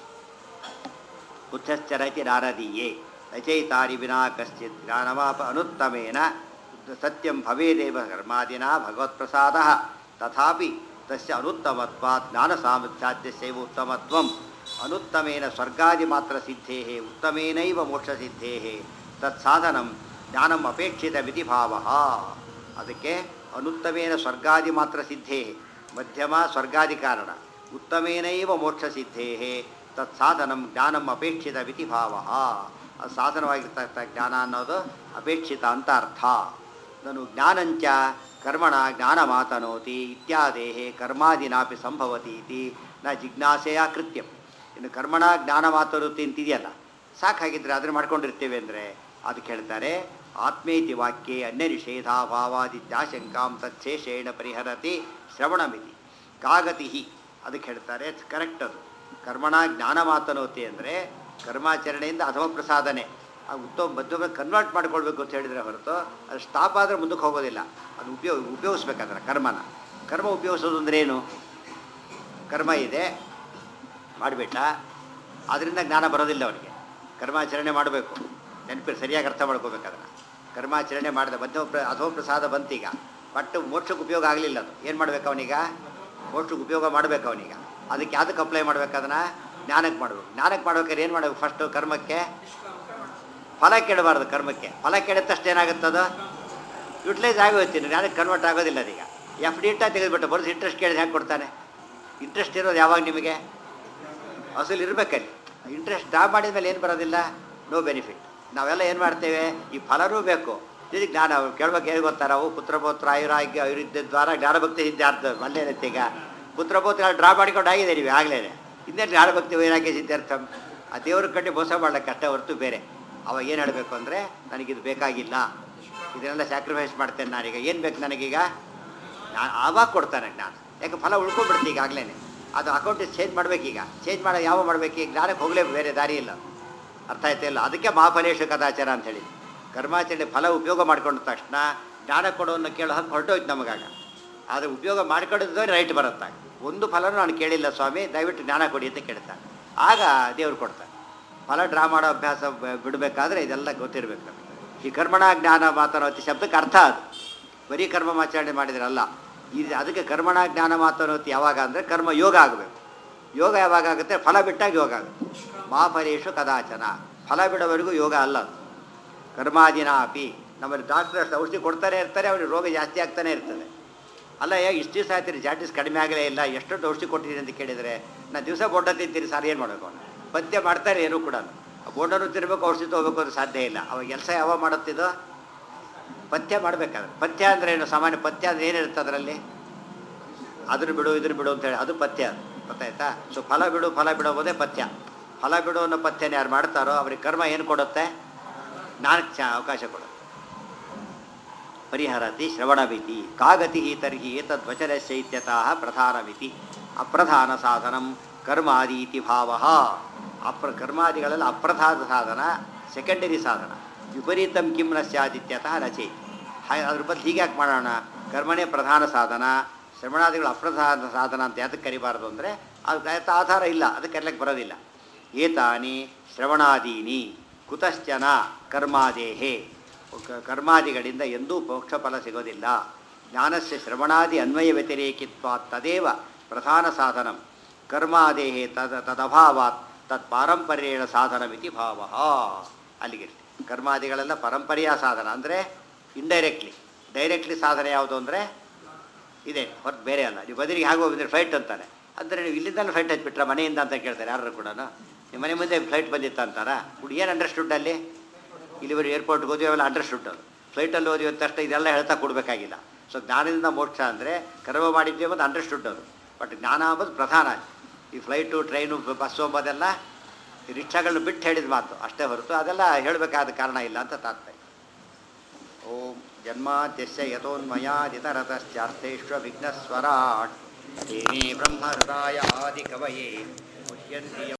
ಕುಚ್ಚಶ್ಚರತಿ ನಾರದೀಯೇ ರಚಯಿತಾರಿ ವಿನಾ ಕಶ್ಚಿತ್ ಜ್ಞಾನಮಾಪ ಅನುತ್ತಮೇನ ಸತ್ಯಂ ಭವೇದೇವ ಕರ್ಮಾದಿನ ಭಗವತ್ಪ್ರಸಾದ ತಥಾಪಿ ತಸ್ಯ ಅನುತ್ತಮತ್ವಾತ್ ಜ್ಞಾನ ಸಾಮರ್ಥ್ಯಾದ್ಯಸ್ಯೈವ ಉತ್ತಮತ್ವಂ ಅನುತ್ತಮೇನ ಸ್ವರ್ಗಾದಿ ಮಾತ್ರ ಸಿದ್ಧೇ ಉತ್ತಮೇನೈವ ಮೋಕ್ಷ ಸಿದ್ಧೇ ತತ್ಸಾಧನಂ ಜ್ಞಾನಂ ಅಪೇಕ್ಷಿತ ಮಿತಿ ಭಾವ ಅದಕ್ಕೆ ಅನುತ್ತಮೇನ ಸ್ವರ್ಗಾದಿ ಮಾತ್ರ ಸಿದ್ಧೇ ಮಧ್ಯಮ ಸ್ವರ್ಗಾದಿ ಕಾರಣ ಉತ್ತಮೇನೈವ ಮೋಕ್ಷ ಸಿದ್ಧೇ ತತ್ಸಾಧನಂ ಜ್ಞಾನಂ ಅಪೇಕ್ಷಿತ ಮಿತಿ ಭಾವ ಅದು ಸಾಧನವಾಗಿರ್ತಕ್ಕ ಜ್ಞಾನ ಅನ್ನೋದು ಅಪೇಕ್ಷಿತ ಅಂತ ಅರ್ಥ ನಾನು ಜ್ಞಾನಂಚ ಕರ್ಮಣ ಜ್ಞಾನ ಮಾತನೋತಿ ಇತ್ಯಾದೇಹೇ ಕರ್ಮಾದಿನಾಪಿ ಸಂಭವತಿ ಇತಿ ನ ಜಿಜ್ಞಾಸೆಯ ಕೃತ್ಯಂ ಇನ್ನು ಕರ್ಮಣ ಜ್ಞಾನ ಮಾತನೋತಿ ಅಂತಿದೆಯಲ್ಲ ಸಾಕಾಗಿದ್ರೆ ಅದನ್ನು ಮಾಡ್ಕೊಂಡಿರ್ತೇವೆ ಅಂದರೆ ಅದಕ್ಕೆ ಹೇಳ್ತಾರೆ ಆತ್ಮೇತಿ ವಾಕ್ಯೆ ಅನ್ಯ ನಿಷೇಧಾಭಾವಾದಿತ್ಯಾಶಂಕಾಂ ತಚ್ಛೇಷೇಣ ಪರಿಹರತಿ ಶ್ರವಣಮಿತಿ ಕಾಗತಿ ಅದಕ್ಕೆ ಹೇಳ್ತಾರೆ ಕರೆಕ್ಟ್ ಅದು ಕರ್ಮಣ ಜ್ಞಾನ ಮಾತನೋತಿ ಅಂದರೆ ಕರ್ಮಾಚರಣೆಯಿಂದ ಅಧಮ ಪ್ರಸಾದನೆ ಆ ಉತ್ತಮ ಮಧ್ಯಮ ಕನ್ವರ್ಟ್ ಮಾಡ್ಕೊಳ್ಬೇಕು ಅಂತ ಹೇಳಿದರೆ ಹೊರತು ಅದು ಸ್ಟಾಪ್ ಆದರೆ ಮುಂದಕ್ಕೆ ಹೋಗೋದಿಲ್ಲ ಅದು ಉಪಯೋಗ ಉಪಯೋಗಿಸ್ಬೇಕಾದ್ರೆ ಕರ್ಮನ ಕರ್ಮ ಉಪಯೋಗಿಸೋದು ಅಂದ್ರೆ ಏನು ಕರ್ಮ ಇದೆ ಮಾಡಿಬಿಟ್ಟ ಅದರಿಂದ ಜ್ಞಾನ ಬರೋದಿಲ್ಲ ಅವನಿಗೆ ಕರ್ಮಾಚರಣೆ ಮಾಡಬೇಕು ನೆನಪಿ ಸರಿಯಾಗಿ ಅರ್ಥ ಮಾಡ್ಕೋಬೇಕು ಅದನ್ನು ಕರ್ಮಾಚರಣೆ ಮಾಡಿದ ಮಧ್ಯಮ ಪ್ರ ಅಧೋ ಪ್ರಸಾದ ಬಂತೀಗ ಬಟ್ ಮೋಕ್ಷಕ್ಕೆ ಉಪಯೋಗ ಆಗಲಿಲ್ಲ ಅದು ಏನು ಮಾಡ್ಬೇಕು ಅವನೀಗ ಮೋಕ್ಷಕ್ಕೆ ಉಪಯೋಗ ಮಾಡಬೇಕು ಅವನೀಗ ಅದಕ್ಕೆ ಯಾವುದಕ್ಕೆ ಅಪ್ಲೈ ಮಾಡ್ಬೇಕು ಅದನ್ನು ಜ್ಞಾನಕ್ಕೆ ಮಾಡಬೇಕು ಜ್ಞಾನಕ್ಕೆ ಮಾಡ್ಬೇಕಾದ್ರೆ ಏನು ಮಾಡಬೇಕು ಫಸ್ಟು ಕರ್ಮಕ್ಕೆ ಫಲ ಕೆಡಬಾರ್ದು ಕರ್ಮಕ್ಕೆ ಫಲ ಕೆಡಿದ ತಕ್ಷಣ ಏನಾಗುತ್ತದು ಯುಟಿಲೈಸ್ ಆಗೋಗ್ತೀನಿ ಜ್ಞಾನಕ್ಕೆ ಕನ್ವರ್ಟ್ ಆಗೋದಿಲ್ಲ ಅದೀಗ ಎಫ್ ಡಿ ಇಟ್ಟ ತೆಗೆದುಬಿಟ್ಟು ಬರೋದು ಇಂಟ್ರೆಸ್ಟ್ ಕೇಳಿದ್ರೆ ಹೇಗೆ ಕೊಡ್ತಾನೆ ಇಂಟ್ರೆಸ್ಟ್ ಇರೋದು ಯಾವಾಗ ನಿಮಗೆ ಅಸಲು ಇರಬೇಕಲ್ಲಿ ಇಂಟ್ರೆಸ್ಟ್ ಡ್ರಾ ಮಾಡಿದ ಮೇಲೆ ಏನು ಬರೋದಿಲ್ಲ ನೋ ಬೆನಿಫಿಟ್ ನಾವೆಲ್ಲ ಏನು ಮಾಡ್ತೇವೆ ಈ ಫಲನೂ ಬೇಕು ಇದು ಜ್ಞಾನ ಕೇಳ್ಬೇಕು ಏನು ಗೊತ್ತಾ ನಾವು ಪುತ್ರಪುತ್ರ ಆಯುರಾಗ್ಯ ಆಯುರ್ವಿದ್ಯ ದ್ವಾರ ಜ್ಞಾನಭಕ್ತಿ ಸಿದ್ಧಾರ್ಥ ಅಲ್ಲೇನತ್ತೆ ಈಗ ಪುತ್ರಪುತ್ರ ಡ್ರಾ ಮಾಡಿಕೊಂಡು ಆಗಿದೆ ನೀವು ಆಗಲೇ ಇನ್ನೇ ಜ್ಞಾನಭಕ್ತಿ ವೈರಾಗ್ಯ ಸಿದ್ಧಾರ್ಥಂ ಆ ದೇವ್ರ ಕಟ್ಟಿ ಮೋಸ ಮಾಡ್ಲಿಕ್ಕೆ ಅಷ್ಟೇ ಹೊರತು ಬೇರೆ ಅವಾಗ ಏನು ಹೇಳಬೇಕು ಅಂದರೆ ನನಗಿದು ಬೇಕಾಗಿಲ್ಲ ಇದನ್ನೆಲ್ಲ ಸ್ಯಾಕ್ರಿಫೈಸ್ ಮಾಡ್ತೇನೆ ನಾನೀಗ ಏನು ಬೇಕು ನನಗೀಗ ನಾನು ಆವಾಗ ಕೊಡ್ತಾನೆ ಜ್ಞಾನ ಯಾಕೆ ಫಲ ಉಳ್ಕೊಂಡ್ಬಿಡ್ತು ಈಗಾಗಲೇ ಅದು ಅಕೌಂಟಿಗೆ ಚೇಂಜ್ ಮಾಡ್ಬೇಕೀಗ ಚೇಂಜ್ ಮಾಡೋ ಯಾವ ಮಾಡಬೇಕು ಈಗ ಜ್ಞಾನಕ್ಕೆ ಹೋಗಲೇ ಬೇರೆ ದಾರಿ ಇಲ್ಲ ಅರ್ಥ ಆಯ್ತಾ ಇಲ್ಲ ಅದಕ್ಕೆ ಮಹಾಫಲೇಶ ಕದಾಚಾರ ಅಂತ ಹೇಳಿ ಕರ್ಮಾಚರಣೆ ಫಲ ಉಪಯೋಗ ಮಾಡ್ಕೊಂಡ ತಕ್ಷಣ ಜ್ಞಾನ ಕೊಡೋನ್ನ ಕೇಳೋ ಹಂಗೆ ಹೊರಟೋಯ್ತು ನಮಗಾಗ ಆದರೆ ಉಪಯೋಗ ಮಾಡ್ಕೊಂಡಿದ್ದರೆ ರೈಟ್ ಬರುತ್ತಾಗ ಒಂದು ಫಲನೂ ನಾನು ಕೇಳಿಲ್ಲ ಸ್ವಾಮಿ ದಯವಿಟ್ಟು ಜ್ಞಾನ ಕೊಡಿ ಅಂತ ಕೇಳ್ತಾನೆ ಆಗ ದೇವ್ರು ಕೊಡ್ತಾನೆ ಫಲ ಡ್ರಾ ಮಾಡೋ ಅಭ್ಯಾಸ ಬ- ಬಿಡಬೇಕಾದ್ರೆ ಇದೆಲ್ಲ ಗೊತ್ತಿರಬೇಕು ನಮಗೆ ಈ ಕರ್ಮಣ ಜ್ಞಾನ ಮಾತನಾತಿ ಶಬ್ದಕ್ಕೆ ಅರ್ಥ ಅದು ಬರೀ ಕರ್ಮಮಾಚರಣೆ ಮಾಡಿದ್ರಲ್ಲ ಇದು ಅದಕ್ಕೆ ಕರ್ಮಣ ಜ್ಞಾನ ಮಾತನಾತಿ ಯಾವಾಗ ಅಂದರೆ ಕರ್ಮ ಯೋಗ ಆಗಬೇಕು ಯೋಗ ಯಾವಾಗ ಆಗುತ್ತೆ ಫಲ ಬಿಟ್ಟಾಗ ಯೋಗ ಆಗುತ್ತೆ ಮಹಾಫಲೇಶು ಕದಾಚನ ಫಲ ಬಿಡೋವರೆಗೂ ಯೋಗ ಅಲ್ಲ ಅದು ಕರ್ಮಾದಿನ ಅಪಿ ನಮ್ಮಲ್ಲಿ ಡಾಕ್ಟರ್ ಔಷಧಿ ಕೊಡ್ತಾನೆ ಇರ್ತಾರೆ ಅವ್ರಿಗೆ ರೋಗ ಜಾಸ್ತಿ ಆಗ್ತಾನೆ ಇರ್ತದೆ ಅಲ್ಲ ಯಾ ಇಷ್ಟು ದಿವಸ ಆಯ್ತೀರಿ ಜಾಟಿಸ್ ಕಡಿಮೆ ಆಗಲೇ ಇಲ್ಲ ಎಷ್ಟೊಂದು ಔಷಧಿ ಕೊಟ್ಟಿದ್ದೀನಿ ಅಂತ ಕೇಳಿದರೆ ನಾನು ದಿವಸ ಬೋಂಡ ತಿಂತೀರಿ ಸರ್ ಏನು ಮಾಡಬೇಕು ಅವನು ಪಥ್ಯ ಮಾಡ್ತಾರೆ ಏನೂ ಕೂಡ ಬೋಂಡನೂ ತಿನ್ಬೇಕು ಔಷಧಿ ತೊಗೋಬೇಕು ಅದು ಸಾಧ್ಯ ಇಲ್ಲ ಅವಾಗ ಕೆಲಸ ಯಾವಾಗ ಮಾಡುತ್ತಿದ್ದು ಪಥ್ಯ ಮಾಡಬೇಕಾದ್ರೆ ಪಥ್ಯ ಅಂದರೆ ಏನು ಸಾಮಾನ್ಯ ಪಥ್ಯ ಅಂದರೆ ಏನಿರುತ್ತೆ ಅದರಲ್ಲಿ ಅದನ್ನು ಬಿಡು ಇದನ್ನು ಬಿಡು ಅಂತ ಹೇಳಿ ಅದು ಪಥ್ಯ ಅದು ಗೊತ್ತಾಯ್ತಾ ಸೊ ಫಲ ಬಿಡು ಫಲ ಬಿಡೋದೇ ಪಥ್ಯ ಫಲ ಬಿಡು ಅನ್ನೋ ಪಥ್ಯನ ಯಾರು ಮಾಡ್ತಾರೋ ಅವ್ರಿಗೆ ಕರ್ಮ ಏನು ಕೊಡುತ್ತೆ ಜ್ಞಾನಕ್ಕೆ ಚ ಅವಕಾಶ ಕೊಡುತ್ತೆ ಪರಿಹರತಿ ಶ್ರವಣಮಿತಿ ಕಾಗತಿ ತರ್ಹಿ ಏತದ್ವಚನಸ್ಯ ಇತ್ಯತಃ ಪ್ರಧಾನಮಿತಿ ಅಪ್ರಧಾನ ಸಾಧನಂ ಕರ್ಮಾದಿ ಇತಿ ಭಾವ ಅಪ್ರ ಕರ್ಮಾದಿಗಳಲ್ಲಿ ಅಪ್ರಧಾನ ಸಾಧನ ಸೆಕೆಂಡರಿ ಸಾಧನ ವಿಪರೀತಂ ಕಿಂ ನ ಸ್ಯಾದಿತ್ಯತಃ ರಚೆ ಹಾಗೆ ಅದ್ರ ಬದಲು ಹೀಗೆ ಯಾಕೆ ಮಾಡೋಣ ಕರ್ಮನೇ ಪ್ರಧಾನ ಸಾಧನ ಶ್ರವಣಾದಿಗಳು ಅಪ್ರಧಾನ ಸಾಧನ ಅಂತ ಯಾತಕ್ಕೆ ಕರಿಬಾರ್ದು ಅಂದರೆ ಅದು ಆಧಾರ ಇಲ್ಲ ಅದಕ್ಕೆ ಕರೀಲಿಕ್ಕೆ ಬರೋದಿಲ್ಲ ಏತಾನಿ ಶ್ರವಣಾದೀನಿ ಕುತಶ್ಚನ ಕರ್ಮಾದೇಹೇ ಕ- ಕರ್ಮಾದಿಗಳಿಂದ ಎಂದೂ ಮೋಕ್ಷ ಫಲ ಸಿಗೋದಿಲ್ಲ ಜ್ಞಾನಸ್ಯ ಶ್ರವಣಾದಿ ಅನ್ವಯ ವ್ಯತಿರೇಕಿತ್ವ ತದೇವ ಪ್ರಧಾನ ಸಾಧನಂ ಕರ್ಮಾದೇಹೇ ತದ ತದಭಾವಾತ್ ತತ್ ಪಾರಂಪರ್ಯೇಣ ಸಾಧನಮಿತಿ ಭಾವ ಅಲ್ಲಿಗೆ ಕರ್ಮಾದಿಗಳೆಲ್ಲ ಪರಂಪರೆಯ ಸಾಧನ ಅಂದರೆ ಇಂಡೈರೆಕ್ಟ್ಲಿ ಡೈರೆಕ್ಟ್ಲಿ ಸಾಧನೆ ಯಾವುದು ಅಂದರೆ ಇದೆ ಹೊರತು ಬೇರೆ ಅಲ್ಲ ನೀವು ಬದಲಿಗೆ ಹಾಗೆ ಹೋಗಿದ್ರೆ ಫ್ಲೈಟ್ ಅಂತಾರೆ ಅಂದರೆ ನೀವು ಇಲ್ಲಿಂದಲೇ ಫ್ಲೈಟ್ ಹಚ್ಬಿಟ್ರ ಮನೆಯಿಂದ ಅಂತ ಕೇಳ್ತಾರೆ ಯಾರು ಕೂಡ ನಿಮ್ಮ ಮನೆ ಮುಂದೆ ಫ್ಲೈಟ್ ಬಂದಿತ್ತು ಅಂತಾರ ಹುಡುಗಿ ಏನು ಅಂಡರ್ಸ್ಟುಡ್ ಅಲ್ಲಿ ಇಲ್ಲಿವರೆಗೆ ಏರ್ಪೋರ್ಟ್ಗೆ ಹೋದ್ವಿ ಅವೆಲ್ಲ ಅಂಡರ್ಸ್ಟುಡ್ ಅದು ಫ್ಲೈಟಲ್ಲಿ ಓದಿ ಹೋದ ತಕ್ಷಣ ಇದೆಲ್ಲ ಹೇಳ್ತಾ ಕೊಡಬೇಕಾಗಿಲ್ಲ ಸೊ ಜ್ಞಾನದಿಂದ ಮೋಕ್ಷ ಅಂದರೆ ಕರ್ಮ ಮಾಡಿದ್ವಿ ಅನ್ನೋದು ಅಂಡರ್ಸ್ಟುಡ್ ಅದು ಬಟ್ ಜ್ಞಾನ ಅಂಬೋದು ಪ್ರಧಾನ ಈ ಫ್ಲೈಟು ಟ್ರೈನು ಬಸ್ಸು ಅಂಬೋದೆಲ್ಲ ಈ ರಿಕ್ಷಾಗಳನ್ನ ಬಿಟ್ಟು ಹೇಳಿದ ಮಾತು ಅಷ್ಟೇ ಹೊರತು ಅದೆಲ್ಲ ಹೇಳಬೇಕಾದ ಕಾರಣ ಇಲ್ಲ ಅಂತ ತಾತ್ಪರ್ಯ ಓಂ ಜನ್ಮಾದ್ಯಸ್ಯ ಯಥೋನ್ಮಯಾದಿತರತಶ್ಚಾರ್ಥೇಶ್ವ ವಿಘ್ನಸ್ವರಾಟ್ ತೇನೇ ಬ್ರಹ್ಮಹೃದಾಯ ಆದಿಕವಯೇ ಮುಹ್ಯಂತಿ